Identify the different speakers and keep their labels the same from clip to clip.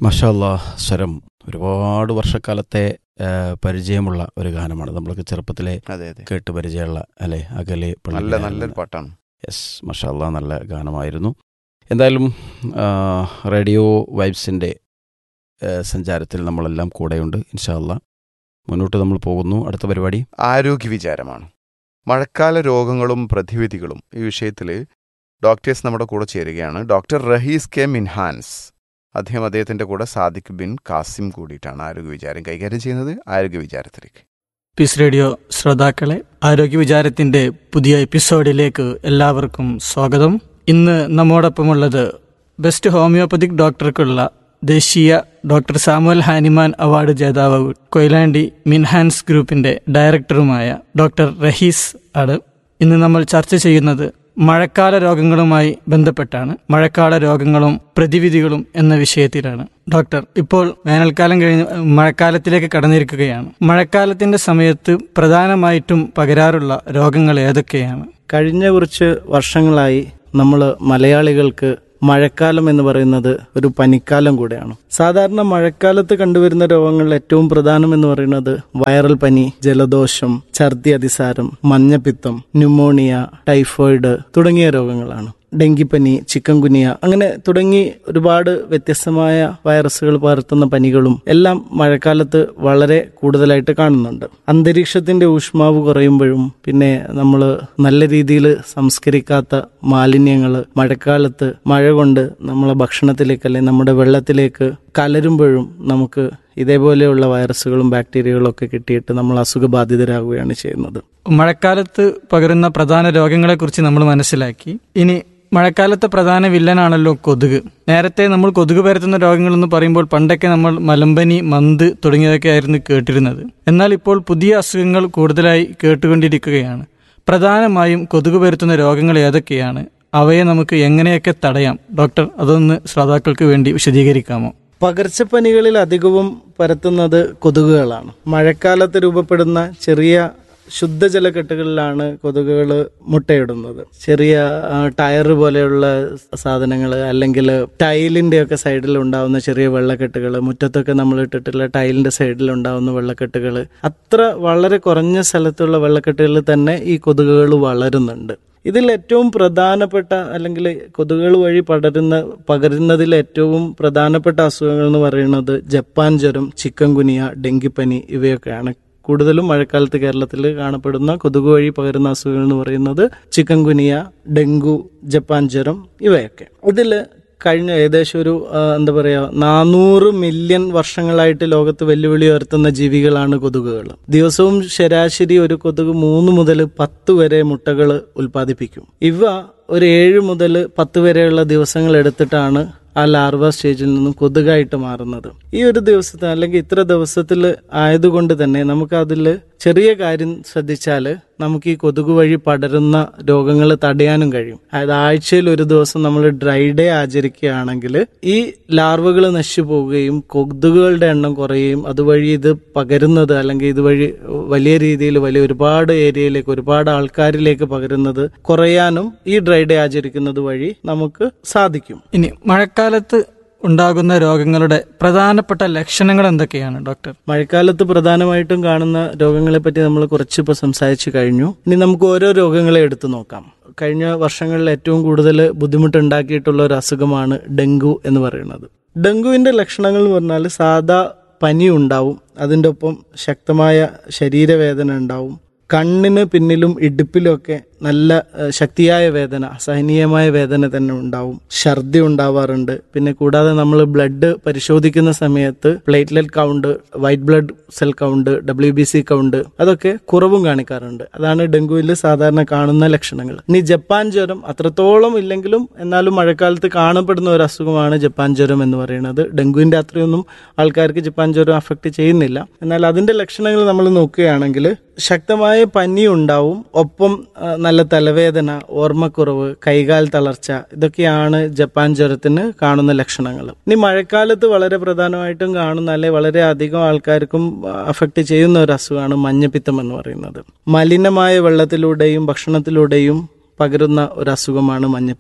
Speaker 1: മഷാല്ല സ്വരം ഒരുപാട് വർഷക്കാലത്തെ ആ, പരിചയമുള്ള ഒരു ഗാനമാണ് നമ്മളൊക്കെ ചെറുപ്പത്തിലെ
Speaker 2: അതെ അതെ
Speaker 1: കേട്ട് പരിചയമുള്ള അല്ലെ അകലെ
Speaker 2: നല്ല നല്ലൊരു പാട്ടാണ്
Speaker 1: യെസ് മഷാല്ല നല്ല ഗാനമായിരുന്നു എന്തായാലും ആ, റേഡിയോ വൈബ്സിൻ്റെ ആ, സഞ്ചാരത്തിൽ നമ്മളെല്ലാം കൂടെയുണ്ട് ഇൻഷാല്ല മുന്നോട്ട് നമ്മൾ പോകുന്നു അടുത്ത പരിപാടി
Speaker 2: ആരോഗ്യ വിചാരമാണ് മഴക്കാല രോഗങ്ങളും പ്രതിവിധികളും ഈ വിഷയത്തിൽ ഡോക്ടേഴ്സ് നമ്മുടെ കൂടെ ചേരുകയാണ് ഡോക്ടർ റഹീസ് കെ മിൻഹാൻസ് അദ്ദേഹം അദ്ദേഹത്തിന്റെ കൂടെ സാദിഖ് ബിൻ കാസിം കൂടിയിട്ടാണ് ആരോഗ്യ വിചാരം കൈകാര്യം ചെയ്യുന്നത് ആരോഗ്യ വിചാരത്തിലേക്ക്
Speaker 3: പീസ് റേഡിയോ ശ്രോതാക്കളെ ആരോഗ്യ വിചാരത്തിന്റെ പുതിയ എപ്പിസോഡിലേക്ക് എല്ലാവർക്കും സ്വാഗതം ഇന്ന് നമ്മോടൊപ്പമുള്ളത് ബെസ്റ്റ് ഹോമിയോപ്പതിക് ഡോക്ടർക്കുള്ള ദേശീയ ഡോക്ടർ സാമുവൽ ഹാനിമാൻ അവാർഡ് ജേതാവ് കൊയിലാണ്ടി മിൻഹാൻസ് ഗ്രൂപ്പിന്റെ ഡയറക്ടറുമായ ഡോക്ടർ റഹീസ് ആണ് ഇന്ന് നമ്മൾ ചർച്ച ചെയ്യുന്നത് മഴക്കാല രോഗങ്ങളുമായി ബന്ധപ്പെട്ടാണ് മഴക്കാല രോഗങ്ങളും പ്രതിവിധികളും എന്ന വിഷയത്തിലാണ് ഡോക്ടർ ഇപ്പോൾ വേനൽക്കാലം കഴിഞ്ഞ് മഴക്കാലത്തിലേക്ക് കടന്നിരിക്കുകയാണ് മഴക്കാലത്തിന്റെ സമയത്ത് പ്രധാനമായിട്ടും പകരാറുള്ള രോഗങ്ങൾ ഏതൊക്കെയാണ്
Speaker 4: കഴിഞ്ഞ കുറച്ച് വർഷങ്ങളായി നമ്മൾ മലയാളികൾക്ക് മഴക്കാലം എന്ന് പറയുന്നത് ഒരു പനിക്കാലം കൂടെയാണ് സാധാരണ മഴക്കാലത്ത് കണ്ടുവരുന്ന രോഗങ്ങളിൽ ഏറ്റവും പ്രധാനം എന്ന് പറയുന്നത് വൈറൽ പനി ജലദോഷം ഛർദി അതിസാരം മഞ്ഞപ്പിത്തം ന്യൂമോണിയ ടൈഫോയിഡ് തുടങ്ങിയ രോഗങ്ങളാണ് ഡെങ്കിപ്പനി ചിക്കൻ കുനിയ അങ്ങനെ തുടങ്ങി ഒരുപാട് വ്യത്യസ്തമായ വൈറസുകൾ പകർത്തുന്ന പനികളും എല്ലാം മഴക്കാലത്ത് വളരെ കൂടുതലായിട്ട് കാണുന്നുണ്ട് അന്തരീക്ഷത്തിന്റെ ഊഷ്മാവ് കുറയുമ്പോഴും പിന്നെ നമ്മൾ നല്ല രീതിയിൽ സംസ്കരിക്കാത്ത മാലിന്യങ്ങൾ മഴക്കാലത്ത് മഴ കൊണ്ട് നമ്മളെ ഭക്ഷണത്തിലേക്ക് അല്ലെങ്കിൽ നമ്മുടെ വെള്ളത്തിലേക്ക് കലരുമ്പോഴും നമുക്ക് ഇതേപോലെയുള്ള വൈറസുകളും ബാക്ടീരിയകളും ഒക്കെ കിട്ടിയിട്ട് നമ്മൾ അസുഖബാധിതരാകുകയാണ് ചെയ്യുന്നത്
Speaker 3: മഴക്കാലത്ത് പകരുന്ന പ്രധാന രോഗങ്ങളെക്കുറിച്ച് നമ്മൾ മനസ്സിലാക്കി ഇനി മഴക്കാലത്തെ പ്രധാന വില്ലനാണല്ലോ കൊതുക് നേരത്തെ നമ്മൾ കൊതുക് പരത്തുന്ന രോഗങ്ങളെന്ന് പറയുമ്പോൾ പണ്ടൊക്കെ നമ്മൾ മലമ്പനി മന്ത് തുടങ്ങിയതൊക്കെ ആയിരുന്നു കേട്ടിരുന്നത് എന്നാൽ ഇപ്പോൾ പുതിയ അസുഖങ്ങൾ കൂടുതലായി കേട്ടുകൊണ്ടിരിക്കുകയാണ് പ്രധാനമായും കൊതുക് പരത്തുന്ന രോഗങ്ങൾ ഏതൊക്കെയാണ് അവയെ നമുക്ക് എങ്ങനെയൊക്കെ തടയാം ഡോക്ടർ അതൊന്ന് ശ്രോതാക്കൾക്ക് വേണ്ടി വിശദീകരിക്കാമോ
Speaker 4: പകർച്ചപ്പനികളിൽ അധികവും പരത്തുന്നത് കൊതുകുകളാണ് മഴക്കാലത്ത് രൂപപ്പെടുന്ന ചെറിയ ശുദ്ധജലക്കെട്ടുകളിലാണ് കൊതുകുകൾ മുട്ടയിടുന്നത് ചെറിയ ആ, ടയർ പോലെയുള്ള സാധനങ്ങൾ അല്ലെങ്കിൽ ടൈലിന്റെ ഒക്കെ സൈഡിൽ ഉണ്ടാവുന്ന ചെറിയ വെള്ളക്കെട്ടുകൾ മുറ്റത്തൊക്കെ നമ്മൾ ഇട്ടിട്ടുള്ള ടൈലിന്റെ സൈഡിൽ ഉണ്ടാവുന്ന വെള്ളക്കെട്ടുകൾ അത്ര വളരെ കുറഞ്ഞ സ്ഥലത്തുള്ള വെള്ളക്കെട്ടുകളിൽ തന്നെ ഈ കൊതുകുകൾ വളരുന്നുണ്ട് ഇതിൽ ഏറ്റവും പ്രധാനപ്പെട്ട അല്ലെങ്കിൽ കൊതുകുകൾ വഴി പടരുന്ന പകരുന്നതിൽ ഏറ്റവും പ്രധാനപ്പെട്ട അസുഖങ്ങൾ എന്ന് പറയുന്നത് ജപ്പാൻ ജ്വരം ചിക്കൻ കുനിയ ഡെങ്കിപ്പനി ഇവയൊക്കെയാണ് കൂടുതലും മഴക്കാലത്ത് കേരളത്തിൽ കാണപ്പെടുന്ന കൊതുക് വഴി പകരുന്ന അസുഖങ്ങൾ എന്ന് പറയുന്നത് ചിക്കൻ കുനിയ ഡെങ്കു ജപ്പാൻ ജ്വരം ഇവയൊക്കെ ഇതിൽ കഴിഞ്ഞ ഏകദേശം ഒരു ആ, എന്താ പറയുക നാനൂറ് മില്യൺ വർഷങ്ങളായിട്ട് ലോകത്ത് വെല്ലുവിളി ഉയർത്തുന്ന ജീവികളാണ് കൊതുകുകൾ ദിവസവും ശരാശരി ഒരു കൊതുക് മൂന്ന് മുതൽ പത്ത് വരെ മുട്ടകൾ ഉൽപ്പാദിപ്പിക്കും ഇവ ഒരു ഏഴ് മുതൽ പത്ത് വരെയുള്ള ദിവസങ്ങൾ എടുത്തിട്ടാണ് ആ ലാർവ സ്റ്റേജിൽ നിന്നും കൊതുകായിട്ട് മാറുന്നത് ഈ ഒരു ദിവസത്തെ അല്ലെങ്കിൽ ഇത്ര ദിവസത്തിൽ ആയതുകൊണ്ട് തന്നെ നമുക്ക് അതിൽ ചെറിയ കാര്യം ശ്രദ്ധിച്ചാൽ നമുക്ക് ഈ കൊതുക് വഴി പടരുന്ന രോഗങ്ങൾ തടയാനും കഴിയും അതായത് ആഴ്ചയിൽ ഒരു ദിവസം നമ്മൾ ഡ്രൈ ഡേ ആചരിക്കുകയാണെങ്കിൽ ഈ ലാർവകൾ നശിച്ചു പോവുകയും കൊതുകുകളുടെ എണ്ണം കുറയുകയും അതുവഴി ഇത് പകരുന്നത് അല്ലെങ്കിൽ ഇതുവഴി വലിയ രീതിയിൽ വലിയ ഒരുപാട് ഏരിയയിലേക്ക് ഒരുപാട് ആൾക്കാരിലേക്ക് പകരുന്നത് കുറയാനും ഈ ഡ്രൈ ഡേ ആചരിക്കുന്നത് വഴി നമുക്ക് സാധിക്കും
Speaker 3: ഇനി മഴക്കാലത്ത് ഉണ്ടാകുന്ന രോഗങ്ങളുടെ പ്രധാനപ്പെട്ട ലക്ഷണങ്ങൾ എന്തൊക്കെയാണ് ഡോക്ടർ
Speaker 4: മഴക്കാലത്ത് പ്രധാനമായിട്ടും കാണുന്ന രോഗങ്ങളെ പറ്റി നമ്മൾ കുറച്ച് ഇപ്പോൾ സംസാരിച്ചു കഴിഞ്ഞു ഇനി നമുക്ക് ഓരോ രോഗങ്ങളെ എടുത്തു നോക്കാം കഴിഞ്ഞ വർഷങ്ങളിൽ ഏറ്റവും കൂടുതൽ ബുദ്ധിമുട്ടുണ്ടാക്കിയിട്ടുള്ള ഒരു അസുഖമാണ് ഡെങ്കു എന്ന് പറയുന്നത് ഡെങ്കുവിന്റെ ലക്ഷണങ്ങൾ എന്ന് പറഞ്ഞാൽ സാധാ പനി ഉണ്ടാവും അതിൻ്റെ ഒപ്പം ശക്തമായ ശരീരവേദന ഉണ്ടാവും കണ്ണിന് പിന്നിലും ഇടുപ്പിലും ഒക്കെ നല്ല ഏഹ്, ശക്തിയായ വേദന അസഹനീയമായ വേദന തന്നെ ഉണ്ടാവും ഛർദി ഉണ്ടാവാറുണ്ട് പിന്നെ കൂടാതെ നമ്മൾ ബ്ലഡ് പരിശോധിക്കുന്ന സമയത്ത് platelet count white blood cell count W B C count അതൊക്കെ കുറവും കാണിക്കാറുണ്ട് അതാണ് ഡെങ്കുവിൽ സാധാരണ കാണുന്ന ലക്ഷണങ്ങൾ ഇനി ജപ്പാൻ ജ്വരം അത്രത്തോളം ഇല്ലെങ്കിലും എന്നാലും മഴക്കാലത്ത് കാണപ്പെടുന്ന ഒരു അസുഖമാണ് ജപ്പാൻ ജ്വരം എന്ന് പറയുന്നത് ഡെങ്കുവിന്റെ അത്രയൊന്നും ആൾക്കാർക്ക് ജപ്പാൻ ജ്വരം അഫക്റ്റ് ചെയ്യുന്നില്ല എന്നാൽ അതിന്റെ ലക്ഷണങ്ങൾ നമ്മൾ നോക്കുകയാണെങ്കിൽ ശക്തമായ പനി ഉണ്ടാവും ഒപ്പം ആ, നല്ല തലവേദന ഓർമ്മക്കുറവ് കൈകാൽ തളർച്ച ഇതൊക്കെയാണ് ജപ്പാൻ ജ്വരത്തിന് കാണുന്ന ലക്ഷണങ്ങൾ ഇനി മഴക്കാലത്ത് വളരെ പ്രധാനമായിട്ടും കാണുന്ന അല്ലെ വളരെ അധികം ആൾക്കാർക്കും അഫക്റ്റ് ചെയ്യുന്ന ഒരു അസുഖമാണ് മഞ്ഞപ്പിത്തം എന്ന് പറയുന്നത് മലിനമായ വെള്ളത്തിലൂടെയും ഭക്ഷണത്തിലൂടെയും പകരുന്ന ഒരു അസുഖമാണ് മഞ്ഞപ്പിത്തം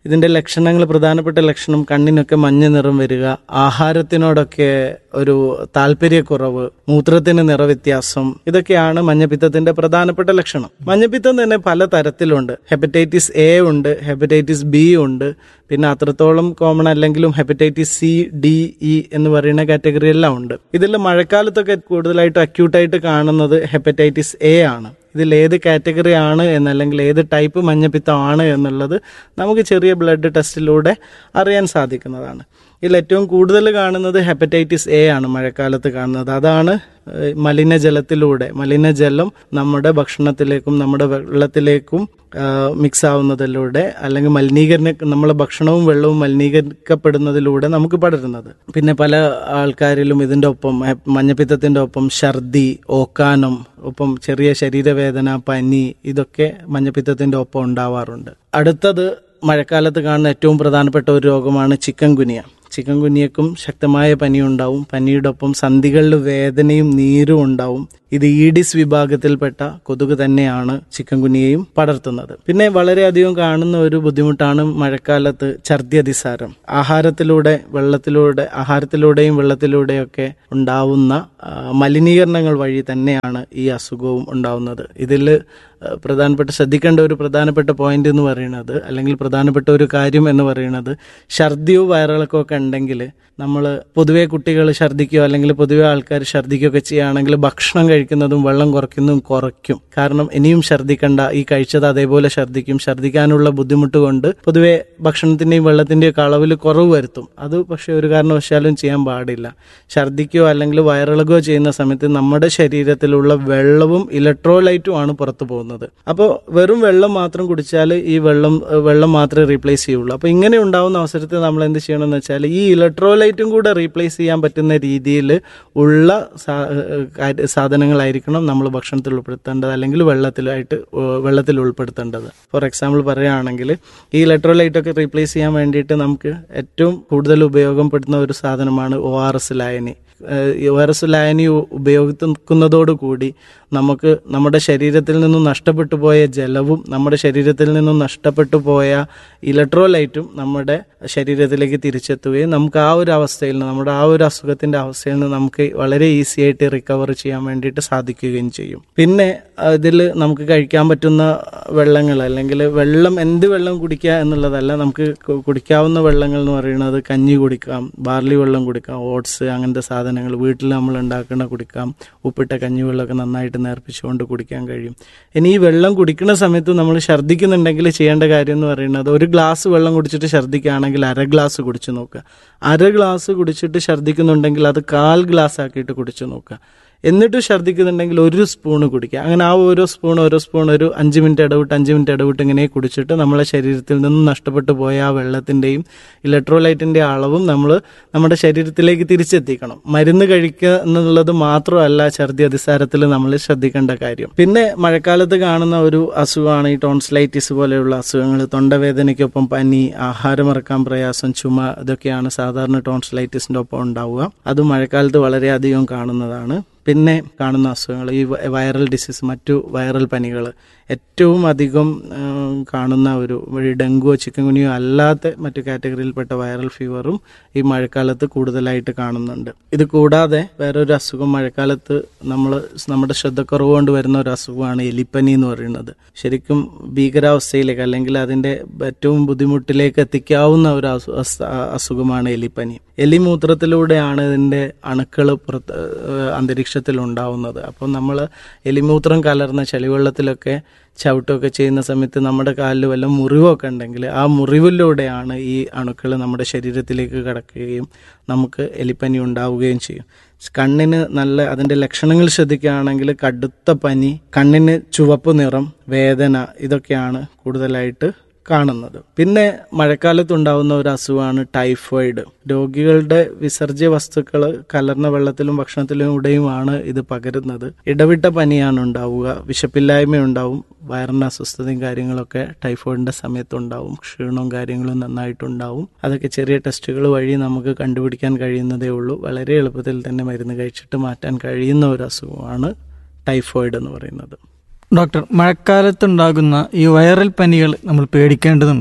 Speaker 4: ഇതിന്റെ ലക്ഷണങ്ങൾ പ്രധാനപ്പെട്ട ലക്ഷണം കണ്ണിനൊക്കെ മഞ്ഞ നിറം വരിക ആഹാരത്തിനോടൊക്കെ ഒരു താല്പര്യക്കുറവ് മൂത്രത്തിന് നിറവ്യത്യാസം ഇതൊക്കെയാണ് മഞ്ഞപ്പിത്തത്തിന്റെ പ്രധാനപ്പെട്ട ലക്ഷണം മഞ്ഞപ്പിത്തം തന്നെ പല തരത്തിലുണ്ട് ഹെപ്പറ്റൈറ്റിസ് എ ഉണ്ട് ഹെപ്പറ്റൈറ്റിസ് ബി ഉണ്ട് പിന്നെ അത്രത്തോളം കോമൺ അല്ലെങ്കിലും ഹെപ്പറ്റൈറ്റിസ് സി ഡി ഇ എന്ന് പറയുന്ന കാറ്റഗറി എല്ലാം ഉണ്ട് ഇതിൽ മഴക്കാലത്തൊക്കെ കൂടുതലായിട്ട് അക്യൂട്ടായിട്ട് കാണുന്നത് ഹെപ്പറ്റൈറ്റിസ് എ ആണ് ഇതിൽ ഏത് കാറ്റഗറി ആണ് എന്നല്ലെങ്കിൽ ഏത് ടൈപ്പ് മഞ്ഞപ്പിത്തമാണ് എന്നുള്ളത് നമുക്ക് ചെറിയ ബ്ലഡ് ടെസ്റ്റിലൂടെ അറിയാൻ സാധിക്കുന്നതാണ് ഇതിൽ ഏറ്റവും കൂടുതൽ കാണുന്നത് ഹെപ്പറ്റൈറ്റിസ് എ ആണ് മഴക്കാലത്ത് കാണുന്നത് അതാണ് ഏഹ്, മലിനജലത്തിലൂടെ മലിനജലം നമ്മുടെ ഭക്ഷണത്തിലേക്കും നമ്മുടെ വെള്ളത്തിലേക്കും മിക്സ് ആവുന്നതിലൂടെ അല്ലെങ്കിൽ മലിനീകരണ നമ്മളെ ഭക്ഷണവും വെള്ളവും മലിനീകരിക്കപ്പെടുന്നതിലൂടെ നമുക്ക് പടരുന്നത് പിന്നെ പല ആൾക്കാരിലും ഇതിൻ്റെ ഒപ്പം ഹെ- മഞ്ഞപ്പിത്തത്തിൻ്റെ ഒപ്പം ഛർദി ഓക്കാനം ഒപ്പം ചെറിയ ശരീരവേദന പനി ഇതൊക്കെ മഞ്ഞപ്പിത്തത്തിൻ്റെ ഒപ്പം ഉണ്ടാവാറുണ്ട് അടുത്തത് മഴക്കാലത്ത് കാണുന്ന ഏറ്റവും പ്രധാനപ്പെട്ട ഒരു രോഗമാണ് ചിക്കൻ ഗുനിയ ചിക്കൻ കുനിയക്കും ശക്തമായ പനിയുണ്ടാവും പനിയോടൊപ്പം സന്ധികളിൽ വേദനയും നീരും ഉണ്ടാവും ഇത് ഈഡിസ് വിഭാഗത്തിൽപ്പെട്ട കൊതുക് തന്നെയാണ് ചിക്കൻ കുനിയയും പടർത്തുന്നത് പിന്നെ വളരെയധികം കാണുന്ന ഒരു ബുദ്ധിമുട്ടാണ് മഴക്കാലത്ത് ഛർദി അതിസാരം ആഹാരത്തിലൂടെ വെള്ളത്തിലൂടെ ആഹാരത്തിലൂടെയും വെള്ളത്തിലൂടെയൊക്കെ ഉണ്ടാവുന്ന ആ, മലിനീകരണങ്ങൾ വഴി തന്നെയാണ് ഈ അസുഖവും ഉണ്ടാവുന്നത് ഇതിൽ പ്രധാനപ്പെട്ട ശ്രദ്ധിക്കേണ്ട ഒരു പ്രധാനപ്പെട്ട പോയിന്റ് എന്ന് പറയുന്നത് അല്ലെങ്കിൽ പ്രധാനപ്പെട്ട ഒരു കാര്യം എന്ന് പറയുന്നത് ഛർദിയോ വയറിളക്കോ ഒക്കെ ഉണ്ടെങ്കിൽ നമ്മൾ പൊതുവേ കുട്ടികൾ ഛർദിക്കുകയോ അല്ലെങ്കിൽ പൊതുവേ ആൾക്കാർ ഛർദിക്കുകയൊക്കെ ചെയ്യുകയാണെങ്കിൽ ഭക്ഷണം കഴിക്കുന്നതും വെള്ളം കുറയ്ക്കുന്നതും കുറയ്ക്കും കാരണം ഇനിയും ഛർദിക്കണ്ട ഈ കഴിച്ചത് അതേപോലെ ഛർദിക്കും ഛർദിക്കാനുള്ള ബുദ്ധിമുട്ട് കൊണ്ട് പൊതുവേ ഭക്ഷണത്തിന്റെയും വെള്ളത്തിന്റെയും ഒക്കെ അളവിൽ കുറവ് വരുത്തും അത് പക്ഷേ ഒരു കാരണവശാലും ചെയ്യാൻ പാടില്ല ഛർദിക്കുകയോ അല്ലെങ്കിൽ വയറിളകുകയോ ചെയ്യുന്ന സമയത്ത് നമ്മുടെ ശരീരത്തിലുള്ള വെള്ളവും ഇലക്ട്രോലൈറ്റും ആണ് പുറത്തു പോകുന്നത് അപ്പോൾ വെറും വെള്ളം മാത്രം കുടിച്ചാൽ ഈ വെള്ളം ഏഹ് വെള്ളം മാത്രമേ റീപ്ലേസ് ചെയ്യുള്ളൂ അപ്പോൾ ഇങ്ങനെ ഉണ്ടാവുന്ന അവസരത്തിൽ നമ്മൾ എന്ത് ചെയ്യണമെന്ന് വെച്ചാൽ ഈ ഇലക്ട്രോലൈറ്റും കൂടെ റീപ്ലേസ് ചെയ്യാൻ പറ്റുന്ന രീതിയിൽ ഉള്ള സാ- ഏഹ് കാര്യ- സാധനങ്ങളായിരിക്കണം നമ്മൾ ഭക്ഷണത്തിൽ ഉൾപ്പെടുത്തേണ്ടത് അല്ലെങ്കിൽ വെള്ളത്തിലായിട്ട് ഏഹ് വെള്ളത്തിൽ ഉൾപ്പെടുത്തേണ്ടത് ഫോർ എക്സാമ്പിൾ പറയുകയാണെങ്കിൽ ഈ ഇലക്ട്രോലൈറ്റ് ഒക്കെ റീപ്ലേസ് ചെയ്യാൻ വേണ്ടിയിട്ട് നമുക്ക് ഏറ്റവും കൂടുതൽ ഉപയോഗപ്പെടുന്ന ഒരു സാധനമാണ് ഒ ആർ എസ് ലായനി ഒ ആർ എസ് ലായനി ഉപയോഗിക്കുന്നതോടുകൂടി നമുക്ക് നമ്മുടെ ശരീരത്തിൽ നിന്നും നഷ്ടപ്പെട്ടു പോയ ജലവും നമ്മുടെ ശരീരത്തിൽ നിന്നും നഷ്ടപ്പെട്ടു പോയ ഇലക്ട്രോലൈറ്റും നമ്മുടെ ശരീരത്തിലേക്ക് തിരിച്ചെത്തുകയും നമുക്ക് ആ ഒരു അവസ്ഥയിൽ നിന്ന് നമ്മുടെ ആ ഒരു അസുഖത്തിന്റെ അവസ്ഥയിൽ നിന്ന് നമുക്ക് വളരെ ഈസി ആയിട്ട് റിക്കവർ ചെയ്യാൻ വേണ്ടിയിട്ട് സാധിക്കുകയും ചെയ്യും പിന്നെ ഇതിൽ നമുക്ക് കഴിക്കാൻ പറ്റുന്ന വെള്ളങ്ങൾ അല്ലെങ്കിൽ വെള്ളം എന്ത് വെള്ളം കുടിക്കുക എന്നുള്ളതല്ല നമുക്ക് കു- കുടിക്കാവുന്ന വെള്ളങ്ങൾ എന്ന് പറയുന്നത് കഞ്ഞി കുടിക്കാം ബാർലി വെള്ളം കുടിക്കാം ഓട്സ് അങ്ങനത്തെ സാധനങ്ങൾ വീട്ടിൽ നമ്മൾ ഉണ്ടാക്കുന്ന കുടിക്കാം ഉപ്പിട്ട കഞ്ഞിവെള്ളമൊക്കെ നന്നായിട്ട് നേർപ്പിച്ചുകൊണ്ട് കുടിക്കാൻ കഴിയും ഇനി ഈ വെള്ളം കുടിക്കുന്ന സമയത്ത് നമ്മൾ ഛർദ്ദിക്കുന്നുണ്ടെങ്കിൽ ചെയ്യേണ്ട കാര്യം എന്ന് പറയുന്നത് ഒരു ഗ്ലാസ് വെള്ളം കുടിച്ചിട്ട് ഛർദ്ദിക്കുകയാണെങ്കിൽ അര ഗ്ലാസ് കുടിച്ചു നോക്കുക അര ഗ്ലാസ് കുടിച്ചിട്ട് ഛർദ്ദിക്കുന്നുണ്ടെങ്കിൽ അത് കാൽ ഗ്ലാസ് ആക്കിയിട്ട് കുടിച്ചു നോക്കുക എന്നിട്ട് ഛർദ്ദിക്കുന്നുണ്ടെങ്കിൽ ഒരു സ്പൂണ് കുടിക്കുക അങ്ങനെ ആ ഓരോ സ്പൂൺ ഓരോ സ്പൂൺ ഒരു അഞ്ച് മിനിറ്റ് ഇടവിട്ട് അഞ്ച് മിനിറ്റ് ഇടവിട്ട് ഇങ്ങനെ കുടിച്ചിട്ട് നമ്മളെ ശരീരത്തിൽ നിന്നും നഷ്ടപ്പെട്ടു പോയ ആ വെള്ളത്തിന്റെയും ഇലക്ട്രോലൈറ്റിന്റെ അളവും നമ്മൾ നമ്മുടെ ശരീരത്തിലേക്ക് തിരിച്ചെത്തിക്കണം മരുന്ന് കഴിക്കുക എന്നുള്ളത് മാത്രമല്ല ഛർദി അതിസാരത്തിൽ നമ്മൾ ശ്രദ്ധിക്കേണ്ട കാര്യം പിന്നെ മഴക്കാലത്ത് കാണുന്ന ഒരു അസുഖമാണ് ഈ ടോൺസ്ലൈറ്റിസ് പോലെയുള്ള അസുഖങ്ങൾ തൊണ്ടവേദനയ്ക്കൊപ്പം പനി ആഹാരമിറക്കാൻ പ്രയാസം ചുമ ഇതൊക്കെയാണ് സാധാരണ ടോൺസ്ലൈറ്റിസിന്റെ ഒപ്പം ഉണ്ടാവുക അത് മഴക്കാലത്ത് വളരെയധികം കാണുന്നതാണ് പിന്നെ കാണുന്ന അസുഖങ്ങൾ ഈ വ- വൈറൽ ഡിസീസ് മറ്റു വൈറൽ പനികൾ ഏറ്റവും അധികം ഉം, കാണുന്ന ഒരു വഴി ഡെങ്കുവോ ചിക്കൻ കുനിയോ അല്ലാത്ത മറ്റു കാറ്റഗറിയിൽപ്പെട്ട വൈറൽ ഫീവറും ഈ മഴക്കാലത്ത് കൂടുതലായിട്ട് കാണുന്നുണ്ട് ഇത് കൂടാതെ വേറൊരു അസുഖം മഴക്കാലത്ത് നമ്മൾ നമ്മുടെ ശ്രദ്ധക്കുറവ് കൊണ്ട് വരുന്ന ഒരു അസുഖമാണ് എലിപ്പനി എന്ന് പറയുന്നത് ശരിക്കും ഭീകരാവസ്ഥയിലേക്ക് അല്ലെങ്കിൽ അതിന്റെ ഏറ്റവും ബുദ്ധിമുട്ടിലേക്ക് എത്തിക്കാവുന്ന ഒരു അസു- അസ- അസുഖമാണ് എലിപ്പനി എലിമൂത്രത്തിലൂടെയാണ് ഇതിന്റെ അണുക്കൾ പുറത്ത് ഏഹ് അന്തരീക്ഷത്തിൽ ഉണ്ടാവുന്നത് അപ്പോൾ നമ്മൾ എലിമൂത്രം കലർന്ന ചെളിവെള്ളത്തിലൊക്കെ ചവിട്ടുമൊക്കെ ചെയ്യുന്ന സമയത്ത് നമ്മുടെ കാലിൽ വല്ല മുറിവൊക്കെ ഉണ്ടെങ്കിൽ ആ മുറിവിലൂടെയാണ് ഈ അണുക്കൾ നമ്മുടെ ശരീരത്തിലേക്ക് കടക്കുകയും നമുക്ക് എലിപ്പനി ഉണ്ടാവുകയും ചെയ്യും കണ്ണിന് നല്ല അതിന്റെ ലക്ഷണങ്ങൾ ശ്രദ്ധിക്കുകയാണെങ്കിൽ കടുത്ത പനി കണ്ണിന് ചുവപ്പ് നിറം വേദന ഇതൊക്കെയാണ് കൂടുതലായിട്ട് കാണുന്നത് പിന്നെ മഴക്കാലത്തുണ്ടാവുന്ന ഒരു അസുഖമാണ് ടൈഫോയിഡ് രോഗികളുടെ വിസർജ്യ വസ്തുക്കൾ കലർന്ന വെള്ളത്തിലും ഭക്ഷണത്തിലൂടെയുമാണ് ഇത് പകരുന്നത് ഇടവിട്ട പനിയാണ് ഉണ്ടാവുക വിശപ്പില്ലായ്മ ഉണ്ടാവും വയറിന് അസ്വസ്ഥതയും കാര്യങ്ങളൊക്കെ ടൈഫോയിഡിന്റെ സമയത്തുണ്ടാവും ക്ഷീണവും കാര്യങ്ങളും നന്നായിട്ടുണ്ടാവും അതൊക്കെ ചെറിയ ടെസ്റ്റുകൾ വഴി നമുക്ക് കണ്ടുപിടിക്കാൻ കഴിയുന്നതേ ഉള്ളൂ വളരെ എളുപ്പത്തിൽ തന്നെ മരുന്ന് കഴിച്ചിട്ട് മാറ്റാൻ കഴിയുന്ന ഒരു അസുഖമാണ് ടൈഫോയിഡ് എന്ന് പറയുന്നത്
Speaker 3: ഡോക്ടർ മഴക്കാലത്തുണ്ടാകുന്ന ഈ വൈറൽ പനികൾ നമ്മൾ പേടിക്കേണ്ടതുണ്ടോ